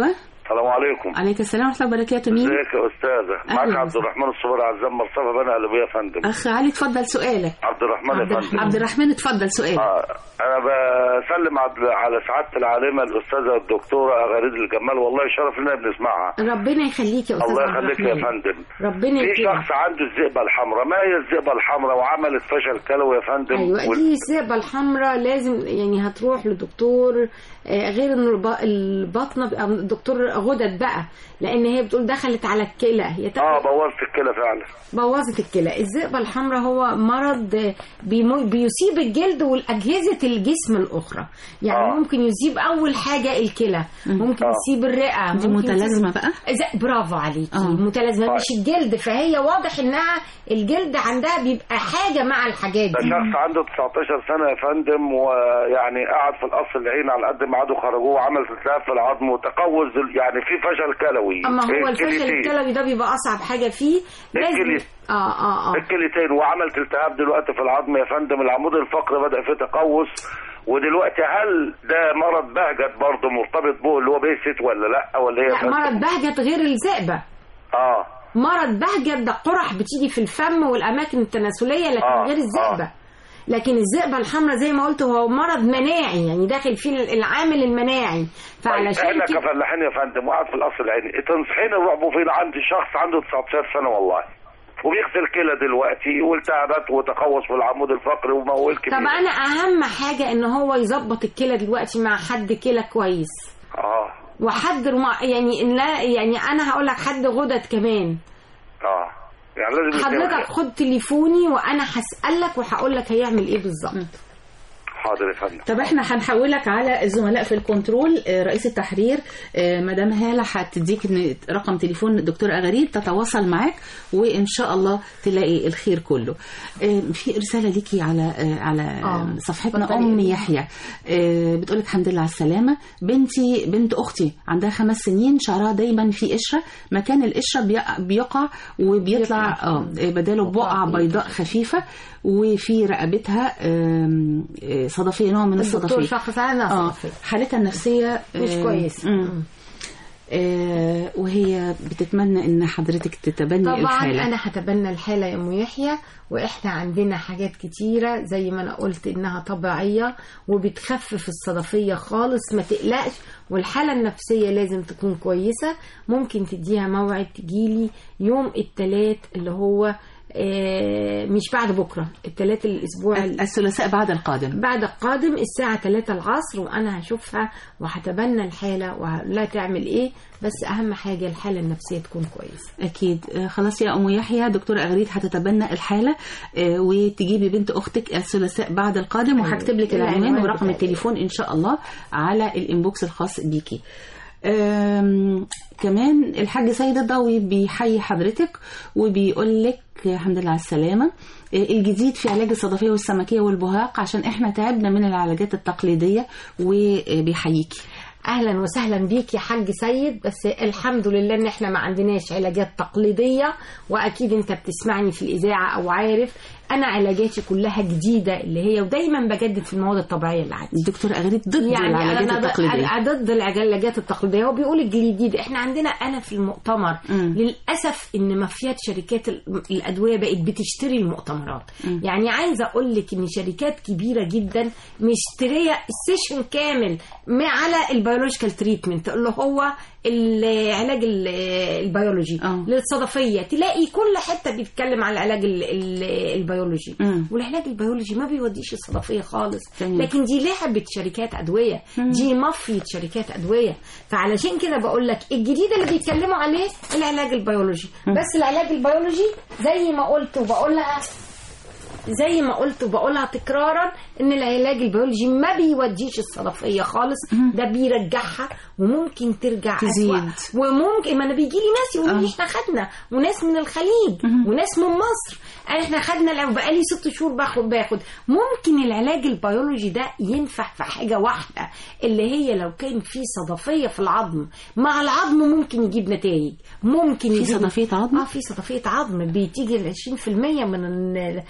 Speaker 6: السلام عليكم
Speaker 2: عليك السلام ورحمه الله وبركاته مين
Speaker 6: ازيك يا استاذه معاك
Speaker 2: أهلا
Speaker 6: عبد
Speaker 2: وسهلا.
Speaker 6: الرحمن الصبر عزام مرتبه بني قلبيه يا فندم
Speaker 2: اخ علي اتفضل سؤالك
Speaker 6: عبد الرحمن يا
Speaker 2: عبد,
Speaker 6: فندم
Speaker 2: عبد الرحمن اتفضل سؤالك
Speaker 6: آه انا بسلم عبد- على سعاده العالمه الاستاذه الدكتوره اغاريد الجمال والله شرف لنا بنسمعها
Speaker 3: ربنا يخليك يا استاذ
Speaker 6: الله
Speaker 3: عبد
Speaker 6: يخليك يا
Speaker 3: الرحمن.
Speaker 6: فندم
Speaker 3: ربنا
Speaker 6: في
Speaker 3: يكرمك
Speaker 6: شخص عنده الذئبه الحمراء ما هي الذئبه الحمراء وعملت فشل كلوي يا فندم
Speaker 3: ايوه
Speaker 6: وال-
Speaker 3: دي الذئبه الحمراء لازم يعني هتروح لدكتور آه، غير ان الب- البطنه بقى دكتور غدد بقى لان هي بتقول دخلت على الكلى هي
Speaker 6: اه
Speaker 3: تاخد-
Speaker 6: بوظت الكلى فعلا
Speaker 3: بوظت الكلى الذئبه الحمراء هو مرض آه، بيمو- بيصيب الجلد والاجهزه الجسم الاخرى يعني
Speaker 6: آه.
Speaker 3: ممكن يصيب اول حاجه الكلى ممكن
Speaker 6: آه.
Speaker 3: يصيب الرئه
Speaker 2: دي
Speaker 3: ممكن
Speaker 2: متلازمه
Speaker 3: يصيب-
Speaker 2: بقى
Speaker 3: إذا- برافو عليكي
Speaker 2: آه.
Speaker 3: متلازمه
Speaker 6: طيب.
Speaker 3: مش الجلد فهي واضح انها الجلد عندها بيبقى حاجه مع الحاجات
Speaker 6: ده
Speaker 3: دي
Speaker 6: شخص عنده 19 سنه يا فندم ويعني قعد في القصر العين على قد ما عادوا خرجوه وعمل التهاب في العظم وتقوس ال- يعني في فشل كلوي
Speaker 3: اما هو الفشل
Speaker 6: الكليتين.
Speaker 3: الكلوي ده بيبقى اصعب حاجه فيه لازم
Speaker 6: الكلي-
Speaker 3: اه اه اه
Speaker 6: الكليتين وعملت التهاب دلوقتي في العظم يا فندم العمود الفقري بدا فيه تقوس ودلوقتي هل ده مرض بهجت برضه مرتبط به اللي هو بيست ولا لا ولا ايه يا
Speaker 3: لا
Speaker 6: فندم؟
Speaker 3: مرض بهجت غير الذئبه
Speaker 6: اه
Speaker 3: مرض بهجت ده قرح بتيجي في الفم والاماكن التناسليه لكن
Speaker 6: آه،
Speaker 3: غير الذئبه لكن الذئبه الحمراء زي ما قلت هو مرض مناعي يعني داخل فيه العامل المناعي فعلشان
Speaker 6: احنا
Speaker 3: كده
Speaker 6: كفلاحين يا فندم وقعد في القصر العيني تنصحيني نروح بيه فين عندي شخص عنده 19 سنه والله وبيغسل كلى دلوقتي والتهابات وتقوس في العمود الفقري وموال كبير
Speaker 3: طب انا اهم حاجه ان هو يظبط الكلى دلوقتي مع حد كلى كويس
Speaker 6: اه
Speaker 3: وحد رما يعني لا يعني انا هقول لك حد غدد كمان
Speaker 6: اه يعني لازم
Speaker 3: حضرتك
Speaker 6: يتابع.
Speaker 3: خد تليفوني وانا هسالك وهقول لك هيعمل ايه بالظبط
Speaker 6: حاضر يا فندم
Speaker 2: طب احنا هنحولك على الزملاء في الكنترول آه، رئيس التحرير آه، مدام هاله هتديك إن- رقم تليفون الدكتور اغاريد تتواصل معاك وان شاء الله تلاقي الخير كله آه، في رساله ليكي على آه، على
Speaker 3: آه،
Speaker 2: صفحتنا
Speaker 3: اتفضلي.
Speaker 2: ام يحيى آه، بتقولك الحمد لله على السلامه بنتي بنت اختي عندها خمس سنين شعرها دايما في قشره مكان القشره بيقع- بيقع وبيطلع اه بداله بقعه بيضاء خفيفه وفي رقبتها آم، آه، صدفيه نوع من
Speaker 3: الدكتور
Speaker 2: الصدفيه
Speaker 3: شخص انا
Speaker 2: اه
Speaker 3: صدفية.
Speaker 2: حالتها النفسيه
Speaker 3: مش
Speaker 2: آه،
Speaker 3: كويس
Speaker 2: مم. آه، وهي بتتمنى ان حضرتك تتبني
Speaker 3: طبعا
Speaker 2: الحاله
Speaker 3: انا هتبنى الحاله يا ام يحيى واحنا عندنا حاجات كتيره زي ما انا قلت انها طبيعيه وبتخفف الصدفيه خالص ما تقلقش والحاله النفسيه لازم تكون كويسه ممكن تديها موعد تجيلي يوم الثلاث اللي هو آه، مش بعد بكره الثلاث الاسبوع ال-
Speaker 2: الثلاثاء بعد القادم
Speaker 3: بعد القادم الساعة 3 العصر وأنا هشوفها وهتبنى الحالة ولا تعمل إيه بس أهم حاجة الحالة النفسية تكون كويسة
Speaker 2: اكيد آه، خلاص يا ام يحيى دكتوره اغريد هتتبنى الحاله آه، وتجيبي بنت اختك الثلاثاء بعد القادم وهكتب لك العنوان
Speaker 3: العنوان
Speaker 2: ورقم
Speaker 3: بتاعي.
Speaker 2: التليفون ان شاء الله على الانبوكس الخاص بيكي آم، كمان الحاج سيد الضوي بيحيي حضرتك وبيقول لك الحمد لله على السلامة آه، الجديد في علاج الصدفية والسمكية والبهاق عشان احنا تعبنا من العلاجات التقليدية وبيحييكي
Speaker 3: اهلا وسهلا بيك يا حاج سيد بس الحمد لله ان احنا ما عندناش علاجات تقليديه واكيد انت بتسمعني في الاذاعه او عارف انا علاجاتي كلها جديده اللي هي ودايما بجدد في المواد الطبيعيه اللي عندي
Speaker 2: الدكتور أغريد ضد
Speaker 3: يعني
Speaker 2: العلاجات
Speaker 3: انا
Speaker 2: التقليدية
Speaker 3: أنا ضد العلاجات التقليديه هو بيقول الجديد احنا عندنا انا في المؤتمر
Speaker 2: مم.
Speaker 3: للاسف ان مافيات شركات ال- الادويه بقت بتشتري المؤتمرات يعني عايزه اقول لك ان شركات كبيره جدا مشتريه السيشن كامل ما على البيولوجيكال تريتمنت اللي هو العلاج ال- البيولوجي
Speaker 2: آه.
Speaker 3: للصدفيه تلاقي كل حته بيتكلم على العلاج ال- ال- البيولوجي
Speaker 2: مم.
Speaker 3: والعلاج البيولوجي ما بيوديش الصدفيه خالص
Speaker 2: تمام.
Speaker 3: لكن دي لعبه شركات ادويه دي مافيا شركات ادويه فعلشان كده بقول لك الجديد اللي بيتكلموا عليه العلاج البيولوجي بس العلاج البيولوجي زي ما قلت وبقولها زي ما قلت وبقولها تكرارا ان العلاج البيولوجي ما بيوديش الصدفيه خالص ده بيرجعها وممكن ترجع
Speaker 2: تزيد.
Speaker 3: أسوأ وممكن ما انا بيجي لي ناس يقولوا لي
Speaker 2: آه.
Speaker 3: احنا خدنا وناس من الخليج وناس من مصر احنا خدنا الع- بقالي ست شهور باخد باخد ممكن العلاج البيولوجي ده ينفع في حاجه واحده اللي هي لو كان في صدفيه في العظم مع العظم ممكن يجيب نتائج ممكن
Speaker 2: في
Speaker 3: يجيب
Speaker 2: صدفية عظم؟
Speaker 3: اه في صدفيه عظم بتيجي ل 20% من ال- من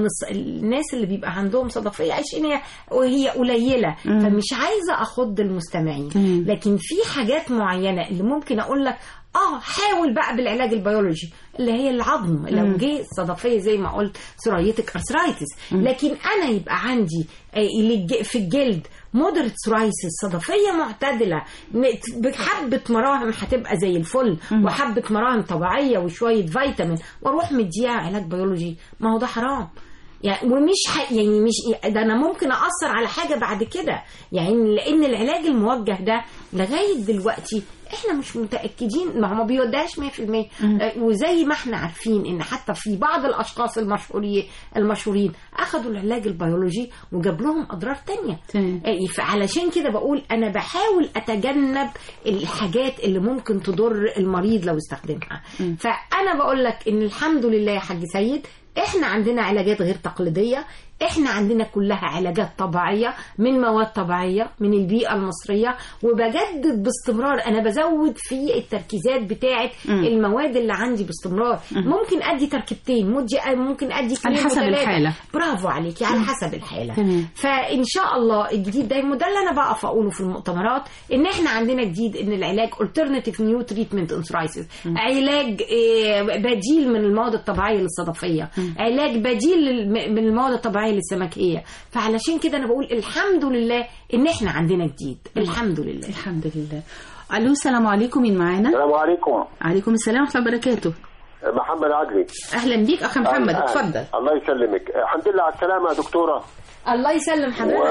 Speaker 3: الص- الناس اللي بيبقى عندهم صدفيه عايشين هي وهي قليله فمش عايزه اخض المستمعين
Speaker 2: تمام.
Speaker 3: لكن في حاجات معينه اللي ممكن اقول لك اه حاول بقى بالعلاج البيولوجي اللي هي العظم لو جه صدفيه زي ما قلت سوريتك ارثرايتس لكن انا يبقى عندي آه، اللي الج- في الجلد مودريت سورايسيس صدفيه معتدله م- بحبه مراهم هتبقى زي الفل وحبه مراهم طبيعيه وشويه فيتامين واروح مديها علاج بيولوجي ما هو ده حرام يعني ومش ح... يعني مش ده انا ممكن اثر على حاجه بعد كده يعني لان العلاج الموجه ده لغايه دلوقتي احنا مش متاكدين ما هو ما بيوديهاش 100% آه، وزي ما احنا عارفين ان حتى في بعض الاشخاص المشهورين المشهورين اخذوا العلاج البيولوجي وجاب لهم اضرار تانية
Speaker 2: تمام.
Speaker 3: آه، فعلشان كده بقول انا بحاول اتجنب الحاجات اللي ممكن تضر المريض لو استخدمها فانا بقول لك ان الحمد لله يا حاج سيد احنا عندنا علاجات غير تقليديه احنا عندنا كلها علاجات طبيعيه من مواد طبيعيه من البيئه المصريه وبجدد باستمرار انا بزود في التركيزات بتاعه المواد اللي عندي باستمرار ممكن ادي تركيبتين مدي ممكن ادي
Speaker 2: على
Speaker 3: اثنين
Speaker 2: حسب
Speaker 3: وثلاثة.
Speaker 2: الحالة.
Speaker 3: برافو عليكي على حسب الحاله
Speaker 2: تمام.
Speaker 3: فان شاء الله الجديد ده وده اللي انا بقف اقوله في المؤتمرات ان احنا عندنا جديد ان العلاج alternative new treatment in psoriasis علاج آه، بديل من المواد الطبيعيه للصدفيه علاج بديل للم- من المواد الطبيعيه للسمكيه فعلشان كده انا بقول الحمد لله ان احنا عندنا جديد الحمد لله
Speaker 2: الحمد لله الو السلام عليكم مين معانا
Speaker 7: السلام عليكم
Speaker 2: عليكم السلام ورحمه الله وبركاته
Speaker 7: محمد عدلي
Speaker 2: اهلا بيك اخ محمد
Speaker 7: أهلاً.
Speaker 2: اتفضل
Speaker 7: الله يسلمك الحمد لله على السلامة يا دكتورة
Speaker 3: الله يسلم حضرتك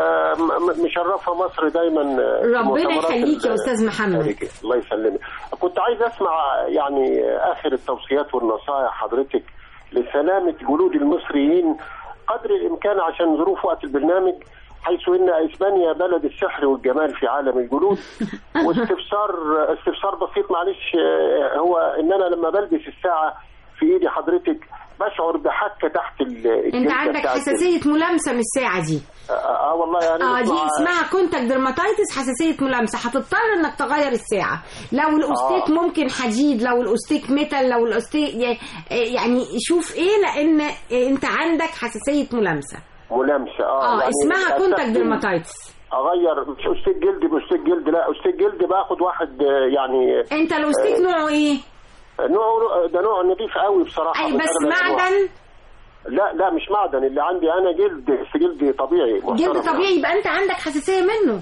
Speaker 7: ومشرفة مصر دايما في
Speaker 3: ربنا
Speaker 7: مؤتمرات
Speaker 3: يخليك يا
Speaker 7: ال-
Speaker 3: أستاذ محمد.
Speaker 7: خليكي. الله يسلمك كنت عايز اسمع يعني اخر التوصيات والنصائح حضرتك لسلامة جلود المصريين قدر الامكان عشان ظروف وقت البرنامج حيث ان اسبانيا بلد السحر والجمال في عالم الجلود واستفسار استفسار بسيط معلش آه، هو ان انا لما بلبس الساعه في ايدي حضرتك بشعر بحكه تحت ال-
Speaker 3: انت
Speaker 7: الجلدة
Speaker 3: عندك
Speaker 7: بتاعت-
Speaker 3: حساسيه ملامسه من الساعه دي
Speaker 7: اه آه، والله يعني
Speaker 3: اه دي
Speaker 7: بسمع-
Speaker 3: اسمها كونتاك درماتايتس حساسيه ملامسه هتضطر انك تغير الساعه لو الاوستيك
Speaker 7: آه.
Speaker 3: ممكن حديد لو الاوستيك ميتال لو الاوستيك يعني شوف ايه لان انت عندك حساسيه ملامسه
Speaker 7: ملامسه اه,
Speaker 3: اه
Speaker 7: يعني
Speaker 3: اسمها كونتاك
Speaker 7: أستخدم-
Speaker 3: درماتايتس
Speaker 7: اغير مش اوستيك جلد باوستيك جلد لا اوستيك جلد باخد واحد آه، يعني
Speaker 3: انت الاوستيك نوعه ايه
Speaker 7: نوع ده نوع نظيف قوي بصراحه
Speaker 3: اي
Speaker 7: من
Speaker 3: بس
Speaker 7: أغلى الأنواع.
Speaker 3: معدن
Speaker 7: لا لا مش معدن اللي عندي انا جلد بس جلد طبيعي
Speaker 3: جلد
Speaker 7: محترم.
Speaker 3: طبيعي يبقى انت عندك حساسيه منه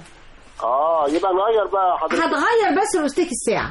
Speaker 7: اه يبقى نغير بقى حضرتك
Speaker 3: هتغير بس الاوستيك الساعه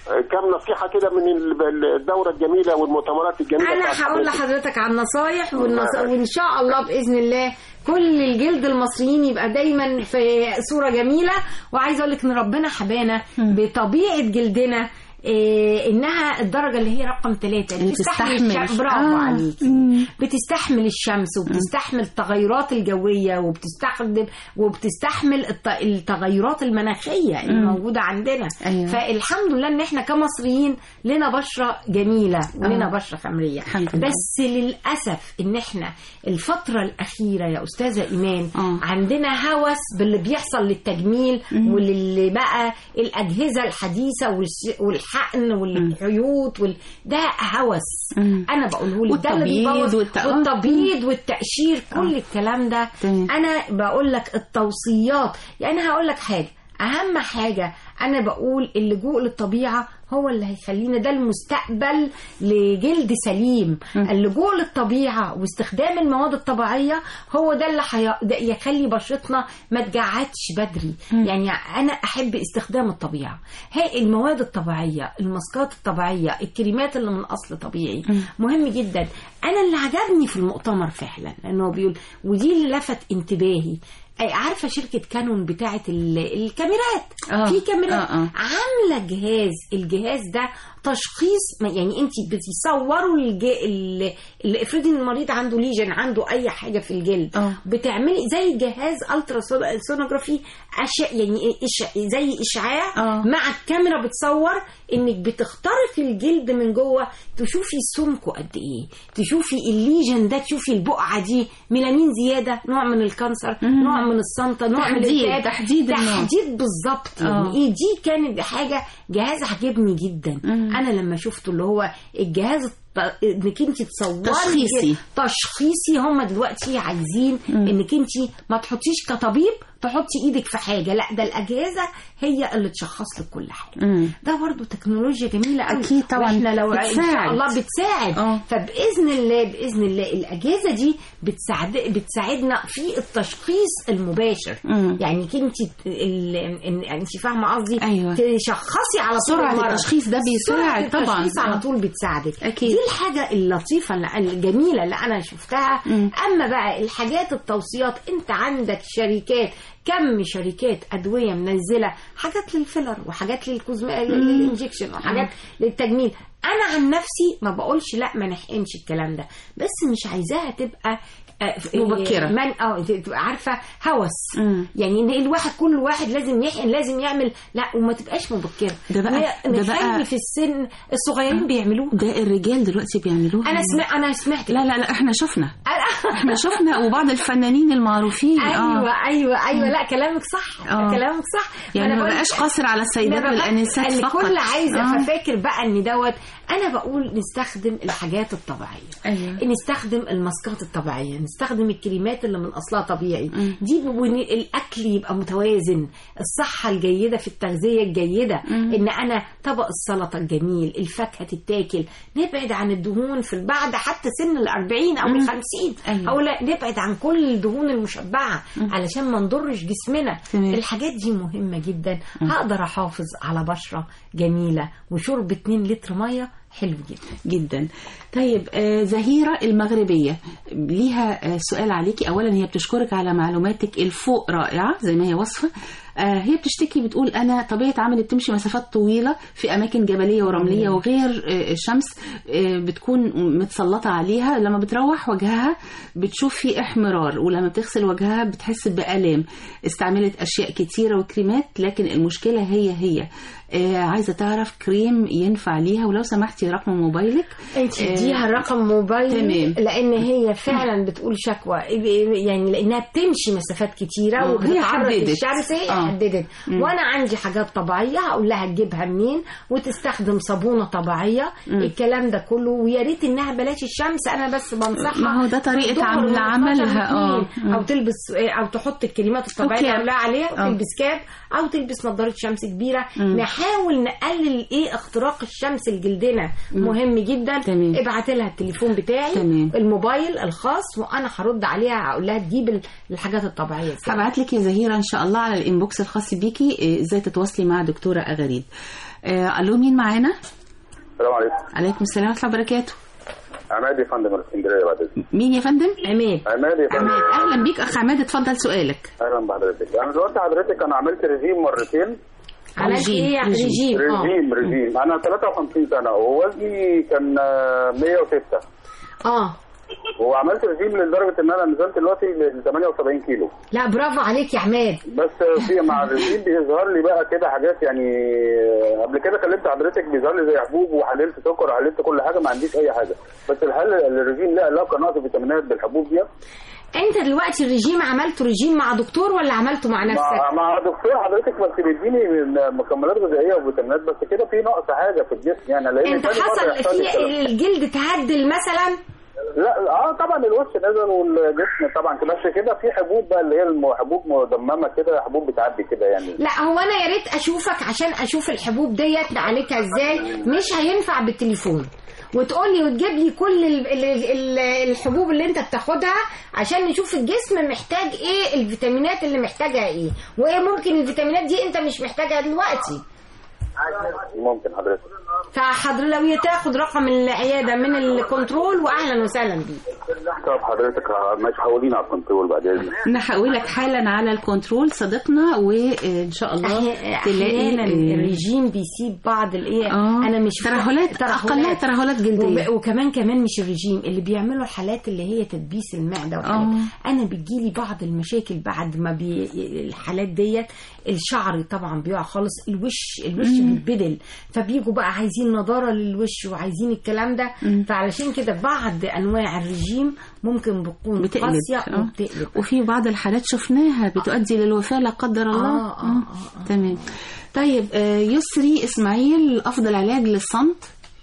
Speaker 7: كم نصيحه كده من ال- الدوره الجميله والمؤتمرات الجميله
Speaker 3: انا
Speaker 7: بتاعت
Speaker 3: هقول
Speaker 7: حضرتك.
Speaker 3: لحضرتك عن نصايح والنص...
Speaker 7: ماشي.
Speaker 3: وان شاء الله باذن الله كل الجلد المصريين يبقى دايما في صوره جميله وعايزه اقول لك ان ربنا حبانا بطبيعه جلدنا إيه انها الدرجه اللي هي رقم ثلاثة
Speaker 2: اللي بتستحمل.
Speaker 3: الشمس برافو
Speaker 2: آه.
Speaker 3: عليكي بتستحمل الشمس وبتستحمل التغيرات الجويه وبتستخدم وبتستحمل الت... التغيرات المناخيه اللي موجوده عندنا
Speaker 2: أيوة.
Speaker 3: فالحمد لله ان احنا كمصريين لنا بشره جميله ولنا بشره خمريه
Speaker 2: الحمد لله.
Speaker 3: بس للاسف ان احنا الفتره الاخيره يا استاذه ايمان
Speaker 2: آه.
Speaker 3: عندنا هوس باللي بيحصل للتجميل واللي بقى الاجهزه الحديثه والش- والحقن والحيوط وال... ده هوس
Speaker 2: مم.
Speaker 3: انا بقوله لك ده اللي
Speaker 2: والتبييض
Speaker 3: بيبوظ
Speaker 2: والت- آه.
Speaker 3: والتبييض والتقشير كل الكلام ده
Speaker 2: تمام.
Speaker 3: انا بقول لك التوصيات يعني هقول لك حاجه اهم حاجه انا بقول اللجوء للطبيعه هو اللي هيخلينا ده المستقبل لجلد سليم اللجوء للطبيعه واستخدام المواد الطبيعيه هو ده اللي حي... ده يخلي بشرتنا ما تجعدش بدري يعني انا احب استخدام الطبيعه هي المواد الطبيعيه الماسكات الطبيعيه الكريمات اللي من اصل طبيعي مهم جدا انا اللي عجبني في المؤتمر فعلا لانه بيقول ودي اللي لفت انتباهي أي عارفه شركه كانون بتاعه ال- الكاميرات
Speaker 2: آه.
Speaker 3: في كاميرات
Speaker 2: آه، آه.
Speaker 3: عامله جهاز الجهاز ده تشخيص ما- يعني انت بتصوروا الج... ال... ال- افرضي ان المريض عنده ليجن عنده اي حاجه في الجلد
Speaker 2: آه.
Speaker 3: بتعملي زي جهاز الترا سو- سونوجرافي أش... يعني إيه إش... زي اشعاع
Speaker 2: آه.
Speaker 3: مع الكاميرا بتصور انك بتخترقي الجلد من جوه تشوفي سمكه قد ايه تشوفي الليجن ده تشوفي البقعه دي ميلانين زياده نوع من الكانسر نوع من الصنطه نوع من
Speaker 2: تحديد-
Speaker 3: الالتهاب
Speaker 2: تحديد النوع.
Speaker 3: تحديد بالظبط يعني
Speaker 2: آه.
Speaker 3: ايه دي كانت حاجه جهاز عجبني جدا انا لما شفته اللي هو الجهاز ت- انك انت تصوري
Speaker 2: تشخيصي.
Speaker 3: تشخيصي هم دلوقتي عايزين انك انت ما تحطيش كطبيب تحطي ايدك في حاجه لا ده الاجهزه هي اللي تشخص لك كل حاجه
Speaker 2: مم.
Speaker 3: ده برضو تكنولوجيا جميله قوي
Speaker 2: أكيد طبعاً.
Speaker 3: واحنا لو ان
Speaker 2: بتساعد.
Speaker 3: شاء الله بتساعد
Speaker 2: آه.
Speaker 3: فباذن الله باذن الله الاجهزه دي بتساعد بتساعدنا في التشخيص المباشر
Speaker 2: مم.
Speaker 3: يعني انت انت فاهمه قصدي
Speaker 2: أيوة.
Speaker 3: تشخصي على طول
Speaker 2: سرعة
Speaker 3: المرض.
Speaker 2: التشخيص ده بيساعد
Speaker 3: سرعة
Speaker 2: طبعاً.
Speaker 3: التشخيص على
Speaker 2: آه.
Speaker 3: طول بتساعدك
Speaker 2: أكيد.
Speaker 3: دي الحاجه اللطيفه اللي- الجميله اللي انا شفتها
Speaker 2: مم.
Speaker 3: اما بقى الحاجات التوصيات انت عندك شركات كم شركات ادويه منزله حاجات للفيلر وحاجات للكوزم للانجكشن وحاجات للتجميل انا عن نفسي ما بقولش لا ما نحقنش الكلام ده بس مش عايزاها تبقى آه، ف-
Speaker 2: مبكرة.
Speaker 3: من اه تبقى عارفه هوس
Speaker 2: مم.
Speaker 3: يعني ان الواحد كل واحد لازم يحقن لازم يعمل لا وما تبقاش مبكره
Speaker 2: ده بقى-
Speaker 3: ن-
Speaker 2: ده
Speaker 3: نخلي
Speaker 2: بقى-
Speaker 3: في السن الصغيرين بيعملوه
Speaker 2: ده الرجال دلوقتي بيعملوها
Speaker 3: انا سمعت انا سمعت
Speaker 2: لا لا لا احنا شفنا
Speaker 3: أنا-
Speaker 2: احنا شفنا وبعض الفنانين المعروفين
Speaker 3: ايوه
Speaker 2: اه
Speaker 3: ايوه ايوه لا كلامك صح
Speaker 2: آه.
Speaker 3: كلامك صح
Speaker 2: يعني
Speaker 3: أنا
Speaker 2: ما
Speaker 3: بقول-
Speaker 2: بقاش قاصر على السيدات
Speaker 3: أنا بقى-
Speaker 2: والانسات فقط
Speaker 3: الكل عايزه
Speaker 2: آه.
Speaker 3: ففاكر بقى ان دوت انا بقول نستخدم الحاجات الطبيعيه
Speaker 2: أيوة.
Speaker 3: نستخدم الماسكات الطبيعيه نستخدم الكريمات اللي من اصلها طبيعي
Speaker 2: مم.
Speaker 3: دي وإن الاكل يبقى متوازن الصحه الجيده في التغذيه الجيده
Speaker 2: مم.
Speaker 3: ان انا طبق السلطه الجميل الفاكهه تتاكل نبعد عن الدهون في بعد حتى سن الأربعين او
Speaker 2: مم.
Speaker 3: الخمسين
Speaker 2: أيوة.
Speaker 3: او لا نبعد عن كل الدهون المشبعه علشان ما نضرش جسمنا
Speaker 2: تمام.
Speaker 3: الحاجات دي مهمه جدا هقدر احافظ على بشره جميله وشرب 2 لتر ميه حلو جدا
Speaker 2: جدا طيب آه زهيرة المغربية ليها آه سؤال عليكي أولا هي بتشكرك على معلوماتك الفوق رائعة زي ما هي وصفة آه هي بتشتكي بتقول أنا طبيعة عملي بتمشي مسافات طويلة في أماكن جبلية ورملية وغير آه الشمس آه بتكون متسلطة عليها لما بتروح وجهها بتشوف فيه احمرار ولما بتغسل وجهها بتحس بآلام استعملت أشياء كتيرة وكريمات لكن المشكلة هي هي آه عايزة تعرف كريم ينفع ليها ولو سمحتي رقم موبايلك
Speaker 3: انت
Speaker 2: آه،
Speaker 3: اديها رقم موبايل
Speaker 2: تمام.
Speaker 3: لان هي فعلا بتقول شكوى يعني لانها بتمشي مسافات كتيره
Speaker 2: آه، هي
Speaker 3: وبتتعرض
Speaker 2: حددت.
Speaker 3: للشمس هي
Speaker 2: آه.
Speaker 3: حددت
Speaker 2: مم.
Speaker 3: وانا عندي حاجات طبيعيه هقول لها تجيبها منين وتستخدم صابونه طبيعيه الكلام ده كله ويا ريت انها بلاش الشمس انا بس بنصحها
Speaker 2: ما هو ده طريقة
Speaker 3: الظهر
Speaker 2: عمل-
Speaker 3: من
Speaker 2: عملها،
Speaker 3: 12
Speaker 2: آه.
Speaker 3: لاثنين. او تلبس او تحط الكريمات الطبيعيه
Speaker 2: وكاب.
Speaker 3: اللي قبلها عليها
Speaker 2: آه.
Speaker 3: وتلبس كاب او تلبس نظاره شمس كبيره
Speaker 2: مم.
Speaker 3: نحاول نقلل ايه اختراق الشمس لجلدنا مهم جدا
Speaker 2: تمام.
Speaker 3: ابعت لها التليفون بتاعي
Speaker 2: تمام.
Speaker 3: الموبايل الخاص وانا هرد عليها هقول لها تجيب ال- الحاجات الطبيعيه دي.
Speaker 2: هبعت لك يا زهيرة إن شاء الله على الإنبوكس الخاص بيكي آه، إزاي تتواصلي مع دكتورة أغاريد آه، ألو مين معانا؟
Speaker 8: السلام عليكم
Speaker 2: عليكم السلام ورحمة الله وبركاته
Speaker 8: عماد يا فندم من اسكندريه بعد اذنك
Speaker 2: مين يا فندم؟
Speaker 3: عماد
Speaker 8: عماد يا فندم
Speaker 2: أهلا بيك أخ عماد اتفضل سؤالك
Speaker 8: اهلا بحضرتك انا دلوقتي حضرتك انا عملت رجيم مرتين
Speaker 3: عملت
Speaker 2: رجيم،
Speaker 3: ايه
Speaker 2: رجيم.
Speaker 3: رجيم اه
Speaker 8: رجيم رجيم انا 53 سنه ووزني كان آه، 106
Speaker 3: اه
Speaker 8: وعملت رجيم لدرجه ان انا نزلت دلوقتي ل 78 كيلو
Speaker 3: لا برافو عليك يا عماد
Speaker 8: بس في مع الرجيم بيظهر لي بقى كده حاجات يعني آه، قبل كده كلمت حضرتك بيظهر لي زي حبوب وحللت سكر وحللت كل حاجه ما عنديش اي حاجه بس هل الرجيم له علاقه نقص فيتامينات بالحبوب دي؟
Speaker 3: انت دلوقتي الرجيم عملته رجيم مع دكتور ولا عملته مع
Speaker 8: مع,
Speaker 3: نفسك
Speaker 8: مع دكتور حضرتك بس بيديني مكملات غذائيه وفيتامينات بس كده في نقص حاجه في الجسم يعني لان
Speaker 3: انت
Speaker 8: تاني مرة
Speaker 3: حصل
Speaker 8: يحصل لي
Speaker 3: في
Speaker 8: كده.
Speaker 3: الجلد تهدل مثلا
Speaker 8: لا اه طبعا الوش نزل والجسم طبعا كده بس كده في حبوب بقى اللي هي الم- حبوب مدممه كده حبوب بتعدي كده يعني
Speaker 3: لا هو انا يا ريت اشوفك عشان اشوف الحبوب ديت نعالجها ازاي مش هينفع بالتليفون وتقول لي وتجيب لي كل ال- ال- ال- الحبوب اللي انت بتاخدها عشان نشوف الجسم محتاج ايه الفيتامينات اللي محتاجها ايه وايه ممكن الفيتامينات دي انت مش محتاجها دلوقتي
Speaker 8: ممكن حضرتك
Speaker 3: فحضر لو تاخد رقم العياده من الكنترول واهلا وسهلا بيك
Speaker 8: طب حضرتك ه- ماشي حولينا على الكنترول بعد اذنك
Speaker 2: نحولك حالا على الكنترول صديقنا وان شاء الله
Speaker 3: احيانا
Speaker 2: آه،
Speaker 3: الرجيم بيسيب بعض الايه
Speaker 2: آه.
Speaker 3: انا مش
Speaker 2: ترهلات اقلها ترهلات جلديه
Speaker 3: وب- وكمان كمان مش الرجيم اللي بيعملوا الحالات اللي هي تدبيس المعده والحاجات
Speaker 2: آه.
Speaker 3: انا بتجيلي بعض المشاكل بعد ما بي الحالات ديت الشعر طبعا بيقع خالص الوش الوش بيتبدل فبيجوا بقى عايزين نضاره للوش وعايزين الكلام ده فعلشان كده بعض انواع الرجيم ممكن بتكون
Speaker 2: بتقلب
Speaker 3: قاسيه
Speaker 2: آه.
Speaker 3: وبتقلب
Speaker 2: وفي بعض الحالات شفناها بتؤدي للوفاة لا قدر الله
Speaker 3: آه، آه، آه،
Speaker 2: تمام طيب آه، يسري اسماعيل افضل علاج للصمت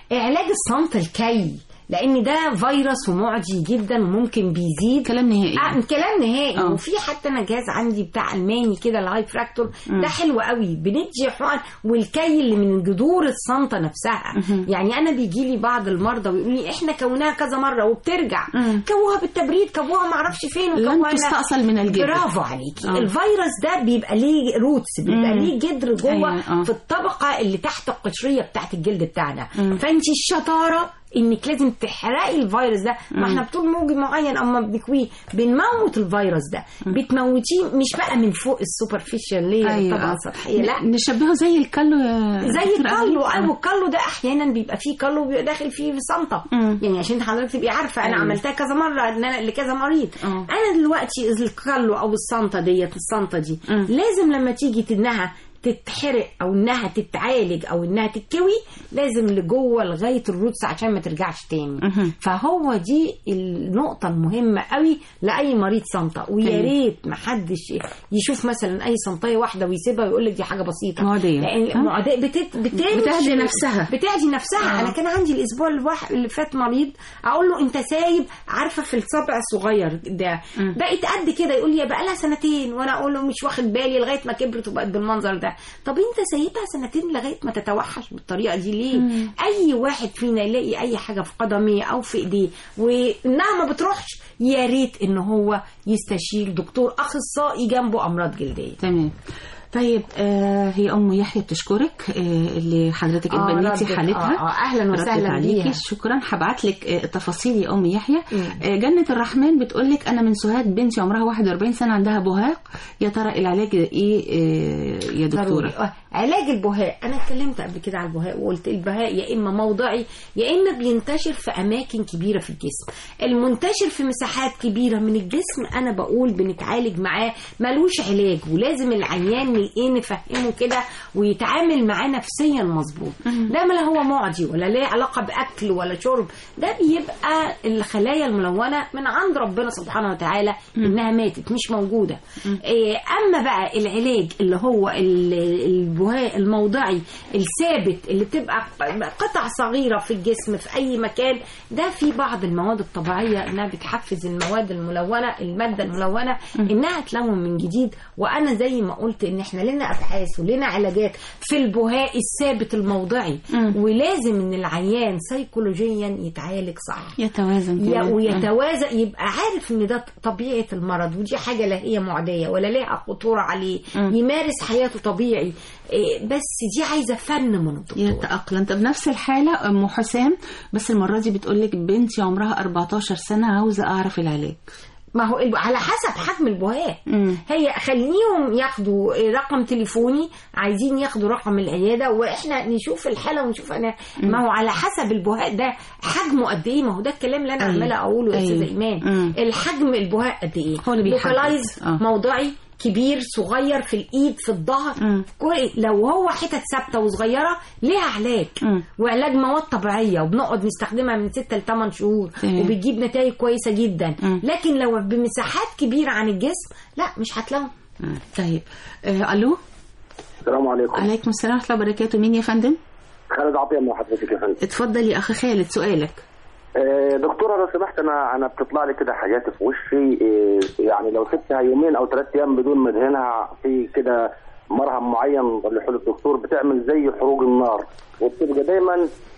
Speaker 3: علاج الصمت الكي لان ده فيروس ومعدي جدا وممكن بيزيد
Speaker 2: كلام نهائي
Speaker 3: آه كلام نهائي
Speaker 2: آه.
Speaker 3: وفي حتى انا جهاز عندي بتاع الماني كده الهاي فراكتور
Speaker 2: مم.
Speaker 3: ده حلو قوي بندي حقن والكي اللي من جذور الصمته نفسها
Speaker 2: مهم.
Speaker 3: يعني انا بيجي لي بعض المرضى ويقولوا لي احنا كوناها كذا مره وبترجع
Speaker 2: مم.
Speaker 3: كوها بالتبريد كوها ما اعرفش فين
Speaker 2: لن
Speaker 3: وكوها هنا.
Speaker 2: تستأصل من الجلد
Speaker 3: برافو عليكي
Speaker 2: آه.
Speaker 3: الفيروس ده بيبقى ليه روتس بيبقى
Speaker 2: مم.
Speaker 3: ليه جذر جوه
Speaker 2: أيوة، آه.
Speaker 3: في الطبقه اللي تحت القشريه بتاعت الجلد بتاعنا
Speaker 2: مم.
Speaker 3: فانت الشطاره انك لازم تحرقي الفيروس ده ما
Speaker 2: مم.
Speaker 3: احنا بطول موجي معين اما بنكويه بنموت الفيروس ده بتموتيه مش بقى من فوق السوبرفيشال لير
Speaker 2: أيوة.
Speaker 3: الطبقه السطحيه لا
Speaker 2: ن- نشبهه زي الكالو يا
Speaker 3: زي
Speaker 2: دكتور
Speaker 3: الكالو
Speaker 2: أهلا.
Speaker 3: او الكالو ده احيانا بيبقى فيه كالو بيبقى داخل فيه صمته
Speaker 2: مم.
Speaker 3: يعني عشان حضرتك تبقي عارفه انا
Speaker 2: أيوة.
Speaker 3: عملتها كذا مره ان انا لكذا مريض
Speaker 2: آه.
Speaker 3: انا دلوقتي الكالو او الصمته ديت الصمته دي
Speaker 2: مم.
Speaker 3: لازم لما تيجي انها تتحرق او انها تتعالج او انها تتكوي لازم لجوه لغايه الروتس عشان ما ترجعش تاني
Speaker 2: مهم.
Speaker 3: فهو دي النقطه المهمه قوي لاي مريض صمته ويا
Speaker 2: أيوة.
Speaker 3: ريت ما حدش يشوف مثلا اي صمتيه واحده ويسيبها ويقول لك دي حاجه بسيطه
Speaker 2: معدية.
Speaker 3: لان
Speaker 2: ها؟
Speaker 3: معدية بتت... بتعمل
Speaker 2: بتهدي
Speaker 3: شيء.
Speaker 2: نفسها.
Speaker 3: بتهدي نفسها
Speaker 2: آه.
Speaker 3: انا كان عندي الاسبوع الواحد اللي فات مريض اقول له انت سايب عارفه في الصبع الصغير ده
Speaker 2: مم.
Speaker 3: بقت قد كده يقول لي بقى لها سنتين وانا اقول له مش واخد بالي لغايه ما كبرت وبقت بالمنظر ده طب انت سايبها سنتين لغايه ما تتوحش بالطريقه دي ليه
Speaker 2: مم.
Speaker 3: اي واحد فينا يلاقي اي حاجه في قدميه او في ايديه وانها ما بتروحش يا ريت ان هو يستشير دكتور اخصائي جنبه امراض جلديه
Speaker 2: تمام طيب آه هي ام يحيى بتشكرك آه اللي حضرتك
Speaker 3: آه،
Speaker 2: اتبنيتي
Speaker 3: ردت.
Speaker 2: حالتها
Speaker 3: آه، آه، أهلاً
Speaker 2: ردت
Speaker 3: وسهلاً
Speaker 2: عليكي
Speaker 3: بيها.
Speaker 2: شكرا هبعت لك آه التفاصيل يا ام يحيى
Speaker 3: مم.
Speaker 2: آه جنة الرحمن بتقول لك انا من سوهاج بنتي عمرها 41 سنه عندها بهاق يا ترى العلاج ايه آه يا
Speaker 3: ضروري
Speaker 2: دكتوره
Speaker 3: آه، علاج البهاء انا اتكلمت قبل كده على البهاء وقلت البهاء يا اما موضعي يا اما بينتشر في اماكن كبيره في الجسم المنتشر في مساحات كبيره من الجسم انا بقول بنتعالج معاه ملوش علاج ولازم العيان ايه نفهمه كده ويتعامل معاه نفسيا مظبوط ده ما لا هو معدي ولا ليه علاقه باكل ولا شرب ده بيبقى الخلايا الملونه من عند ربنا سبحانه وتعالى انها ماتت مش موجوده إيه، اما بقى العلاج اللي هو ال- البهاء الموضعي الثابت اللي بتبقى قطع صغيره في الجسم في اي مكان ده في بعض المواد الطبيعيه انها بتحفز المواد الملونه الماده الملونه انها تلون من جديد وانا زي ما قلت ان احنا لنا ابحاث ولنا علاجات في البهاء الثابت الموضعي
Speaker 2: مم.
Speaker 3: ولازم ان العيان سيكولوجيا يتعالج صح
Speaker 2: يتوازن
Speaker 3: يا-
Speaker 2: كمان.
Speaker 3: ويتوازن يبقى عارف ان ده طبيعه المرض ودي حاجه لا هي معديه ولا لها خطوره عليه
Speaker 2: مم.
Speaker 3: يمارس حياته طبيعي إيه، بس دي عايزه فن من الدكتور
Speaker 2: يتأقلم طب نفس الحالة أم حسام بس المرة دي بتقول لك بنتي عمرها 14 سنة عاوزة أعرف العلاج
Speaker 3: ما هو الب- على حسب حجم البهاء
Speaker 2: مم.
Speaker 3: هي خليهم ياخدوا رقم تليفوني عايزين ياخدوا رقم العياده واحنا نشوف الحاله ونشوف انا ما هو على حسب البهاء ده حجمه قد ايه ما هو ده الكلام اللي انا
Speaker 2: أيوة.
Speaker 3: عماله اقوله يا
Speaker 2: أيوة.
Speaker 3: استاذه ايمان
Speaker 2: مم.
Speaker 3: الحجم البهاء قد ايه
Speaker 2: هو اللي بيحدد.
Speaker 3: لوكالايز
Speaker 2: آه.
Speaker 3: موضعي كبير صغير في الايد في الظهر
Speaker 2: مم.
Speaker 3: كل لو هو حتت ثابته وصغيره ليها علاج
Speaker 2: مم.
Speaker 3: وعلاج مواد طبيعيه وبنقعد نستخدمها من 6 ل 8 شهور
Speaker 2: تمام.
Speaker 3: وبتجيب نتائج كويسه جدا
Speaker 2: مم.
Speaker 3: لكن لو بمساحات كبيره عن الجسم لا مش هتلاقوا
Speaker 2: مم. طيب آه ألو
Speaker 9: السلام عليكم
Speaker 2: عليكم السلام ورحمة الله وبركاته مين يا فندم
Speaker 9: خالد عطيه مع حضرتك يا فندم
Speaker 2: اتفضل يا أخ خالد سؤالك
Speaker 9: آه، دكتوره لو سمحت انا انا بتطلع لي كده حاجات في وشي آه، يعني لو سبتها يومين او ثلاث ايام بدون ما ادهنها في كده مرهم معين اللي حول الدكتور بتعمل زي حروق النار وبتبقى دايما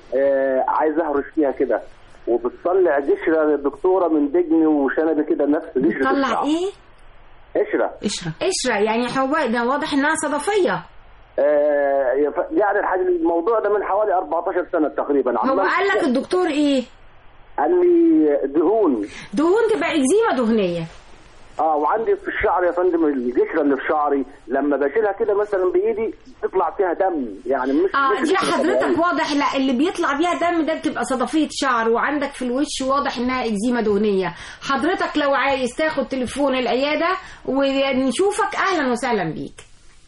Speaker 9: آه، عايز اهرش فيها كده وبتطلع قشره للدكتوره من دجني وشنبي كده نفس قشره
Speaker 3: طلع
Speaker 9: الشعر.
Speaker 3: ايه
Speaker 9: قشره
Speaker 2: قشرة
Speaker 3: قشره يعني حواء ده واضح انها صدفيه
Speaker 9: آه، يف- يعني الحاجة الموضوع ده من حوالي 14 سنه تقريبا
Speaker 3: هو
Speaker 9: عمال-
Speaker 3: قال لك الدكتور ايه
Speaker 9: قال لي دهون
Speaker 3: دهون تبقى اكزيما دهنيه
Speaker 9: اه وعندي في الشعر يا فندم القشره اللي في شعري لما بشيلها كده مثلا بايدي تطلع فيها دم يعني مش
Speaker 3: اه
Speaker 9: مش
Speaker 3: دي
Speaker 9: قشرة
Speaker 3: حضرتك
Speaker 9: طبيعية.
Speaker 3: واضح لا اللي بيطلع بيها دم ده بتبقى صدفيه شعر وعندك في الوش واضح انها اكزيما دهنيه حضرتك لو عايز تاخد تليفون العياده ونشوفك اهلا وسهلا بيك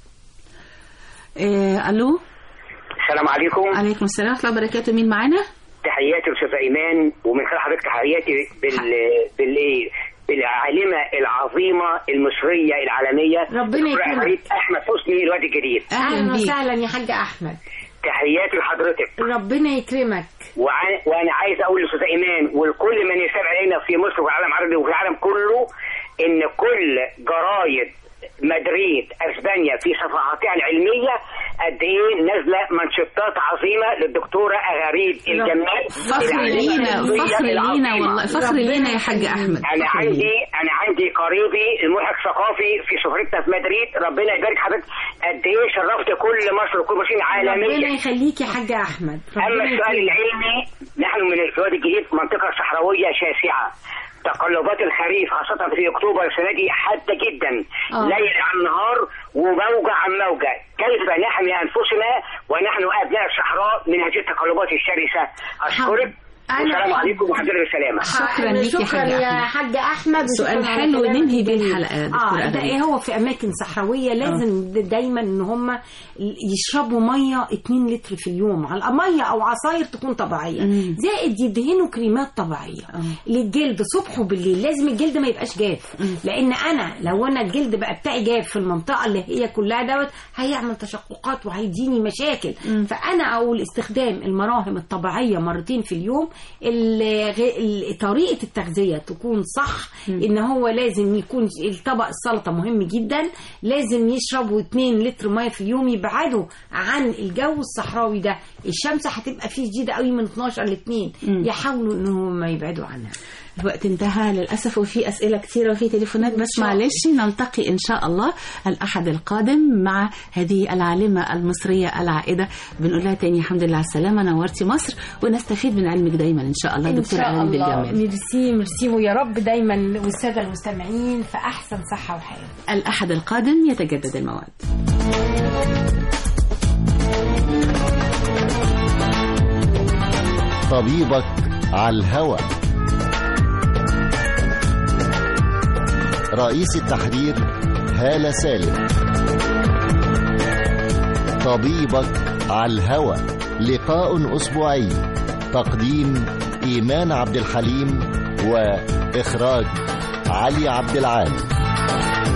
Speaker 2: آه ألو
Speaker 10: السلام عليكم
Speaker 2: عليكم السلام ورحمة الله وبركاته مين معانا
Speaker 10: تحياتي استاذ ايمان ومن خلال حضرتك تحياتي بال بالايه بالعالمه العظيمه المصريه العالميه
Speaker 3: ربنا
Speaker 10: دكتورة
Speaker 3: يكرمك.
Speaker 10: عفريت احمد حسني الواد الجديد
Speaker 3: اهلا
Speaker 2: بيك
Speaker 3: وسهلا يا حاج احمد
Speaker 10: تحياتي لحضرتك
Speaker 3: ربنا يكرمك
Speaker 10: وع- وانا عايز اقول لاستاذ ايمان ولكل من يتابع علينا في مصر والعالم العربي وفي العالم كله ان كل جرايد مدريد اسبانيا في صفحاتها العلميه قد ايه نازله منشطات عظيمه للدكتوره اغاريد الجمال
Speaker 2: فخر
Speaker 10: العالمة
Speaker 2: لينا
Speaker 10: الطبية
Speaker 2: فخر لينا
Speaker 10: العظيمة.
Speaker 2: والله فخر لينا يا حاج احمد
Speaker 10: انا
Speaker 2: فخر
Speaker 10: عندي
Speaker 2: لينا.
Speaker 10: انا عندي قريبي الملحق ثقافي في سفرتنا في مدريد ربنا يبارك حضرتك قد ايه شرفت كل مصر وكل مصريين
Speaker 3: ربنا
Speaker 10: عالميا
Speaker 3: يخليك يا حاج احمد
Speaker 10: اما
Speaker 3: ربنا
Speaker 10: السؤال
Speaker 3: يكرمك.
Speaker 10: العلمي نحن من السواد الجديد منطقه صحراويه شاسعه تقلبات الخريف خاصة في أكتوبر السنة دي حادة جدا
Speaker 3: آه.
Speaker 10: ليل عن نهار وموجة عن موجة كيف نحمي أنفسنا ونحن أبناء الصحراء من هذه التقلبات الشرسة أشكرك
Speaker 3: أنا-
Speaker 10: والسلام عليكم ورحمة الله بالسلامة
Speaker 2: شكراً ليك يا
Speaker 3: شكرا
Speaker 2: حاج
Speaker 3: يا
Speaker 2: أحمد.
Speaker 3: حاج احمد
Speaker 2: سؤال
Speaker 3: وشكراً على
Speaker 2: حلو
Speaker 3: كلامك
Speaker 2: ننهي بيه
Speaker 3: الجميل.
Speaker 2: الحلقة، دكتورة
Speaker 3: اه ده
Speaker 2: أغاني.
Speaker 3: ايه هو في اماكن صحراويه لازم د- دايما ان هم يشربوا ميه 2 لتر في اليوم على ميه او عصاير تكون طبيعيه
Speaker 2: مم.
Speaker 3: زائد يدهنوا كريمات طبيعيه للجلد صبح وبالليل لازم الجلد ما يبقاش جاف لان انا لو انا الجلد بقى بتاعي جاف في المنطقه اللي هي كلها دوت هيعمل تشققات وهيديني مشاكل فانا اقول استخدام المراهم الطبيعيه مرتين في اليوم ال- غ- ال- طريقه التغذيه تكون صح ان هو لازم يكون الطبق السلطه مهم جدا لازم يشربوا 2 لتر ميه في اليوم يبعدوا عن الجو الصحراوي ده الشمس هتبقى فيه شديده قوي من 12 ل 2 يحاولوا انهم ما يبعدوا عنها
Speaker 2: الوقت انتهى للأسف وفي أسئلة كثيرة وفي تليفونات بس
Speaker 3: شاء الله.
Speaker 2: معلش نلتقي إن شاء الله الأحد القادم مع هذه العالمة المصرية العائدة بنقول لها تاني الحمد لله على السلامة نورتي مصر ونستفيد من علمك دايما إن شاء الله
Speaker 3: ان
Speaker 2: دكتورة
Speaker 3: شاء
Speaker 2: أغاني
Speaker 3: الله
Speaker 2: بالجمال
Speaker 3: ميرسي ميرسي ويا رب دايما والساده المستمعين في احسن صحه وحياه
Speaker 2: الأحد القادم يتجدد الموعد
Speaker 1: طبيبك على الهوى رئيس التحرير هالة سالم طبيبك على الهوى لقاء أسبوعي تقديم إيمان عبد الحليم وإخراج علي عبد العال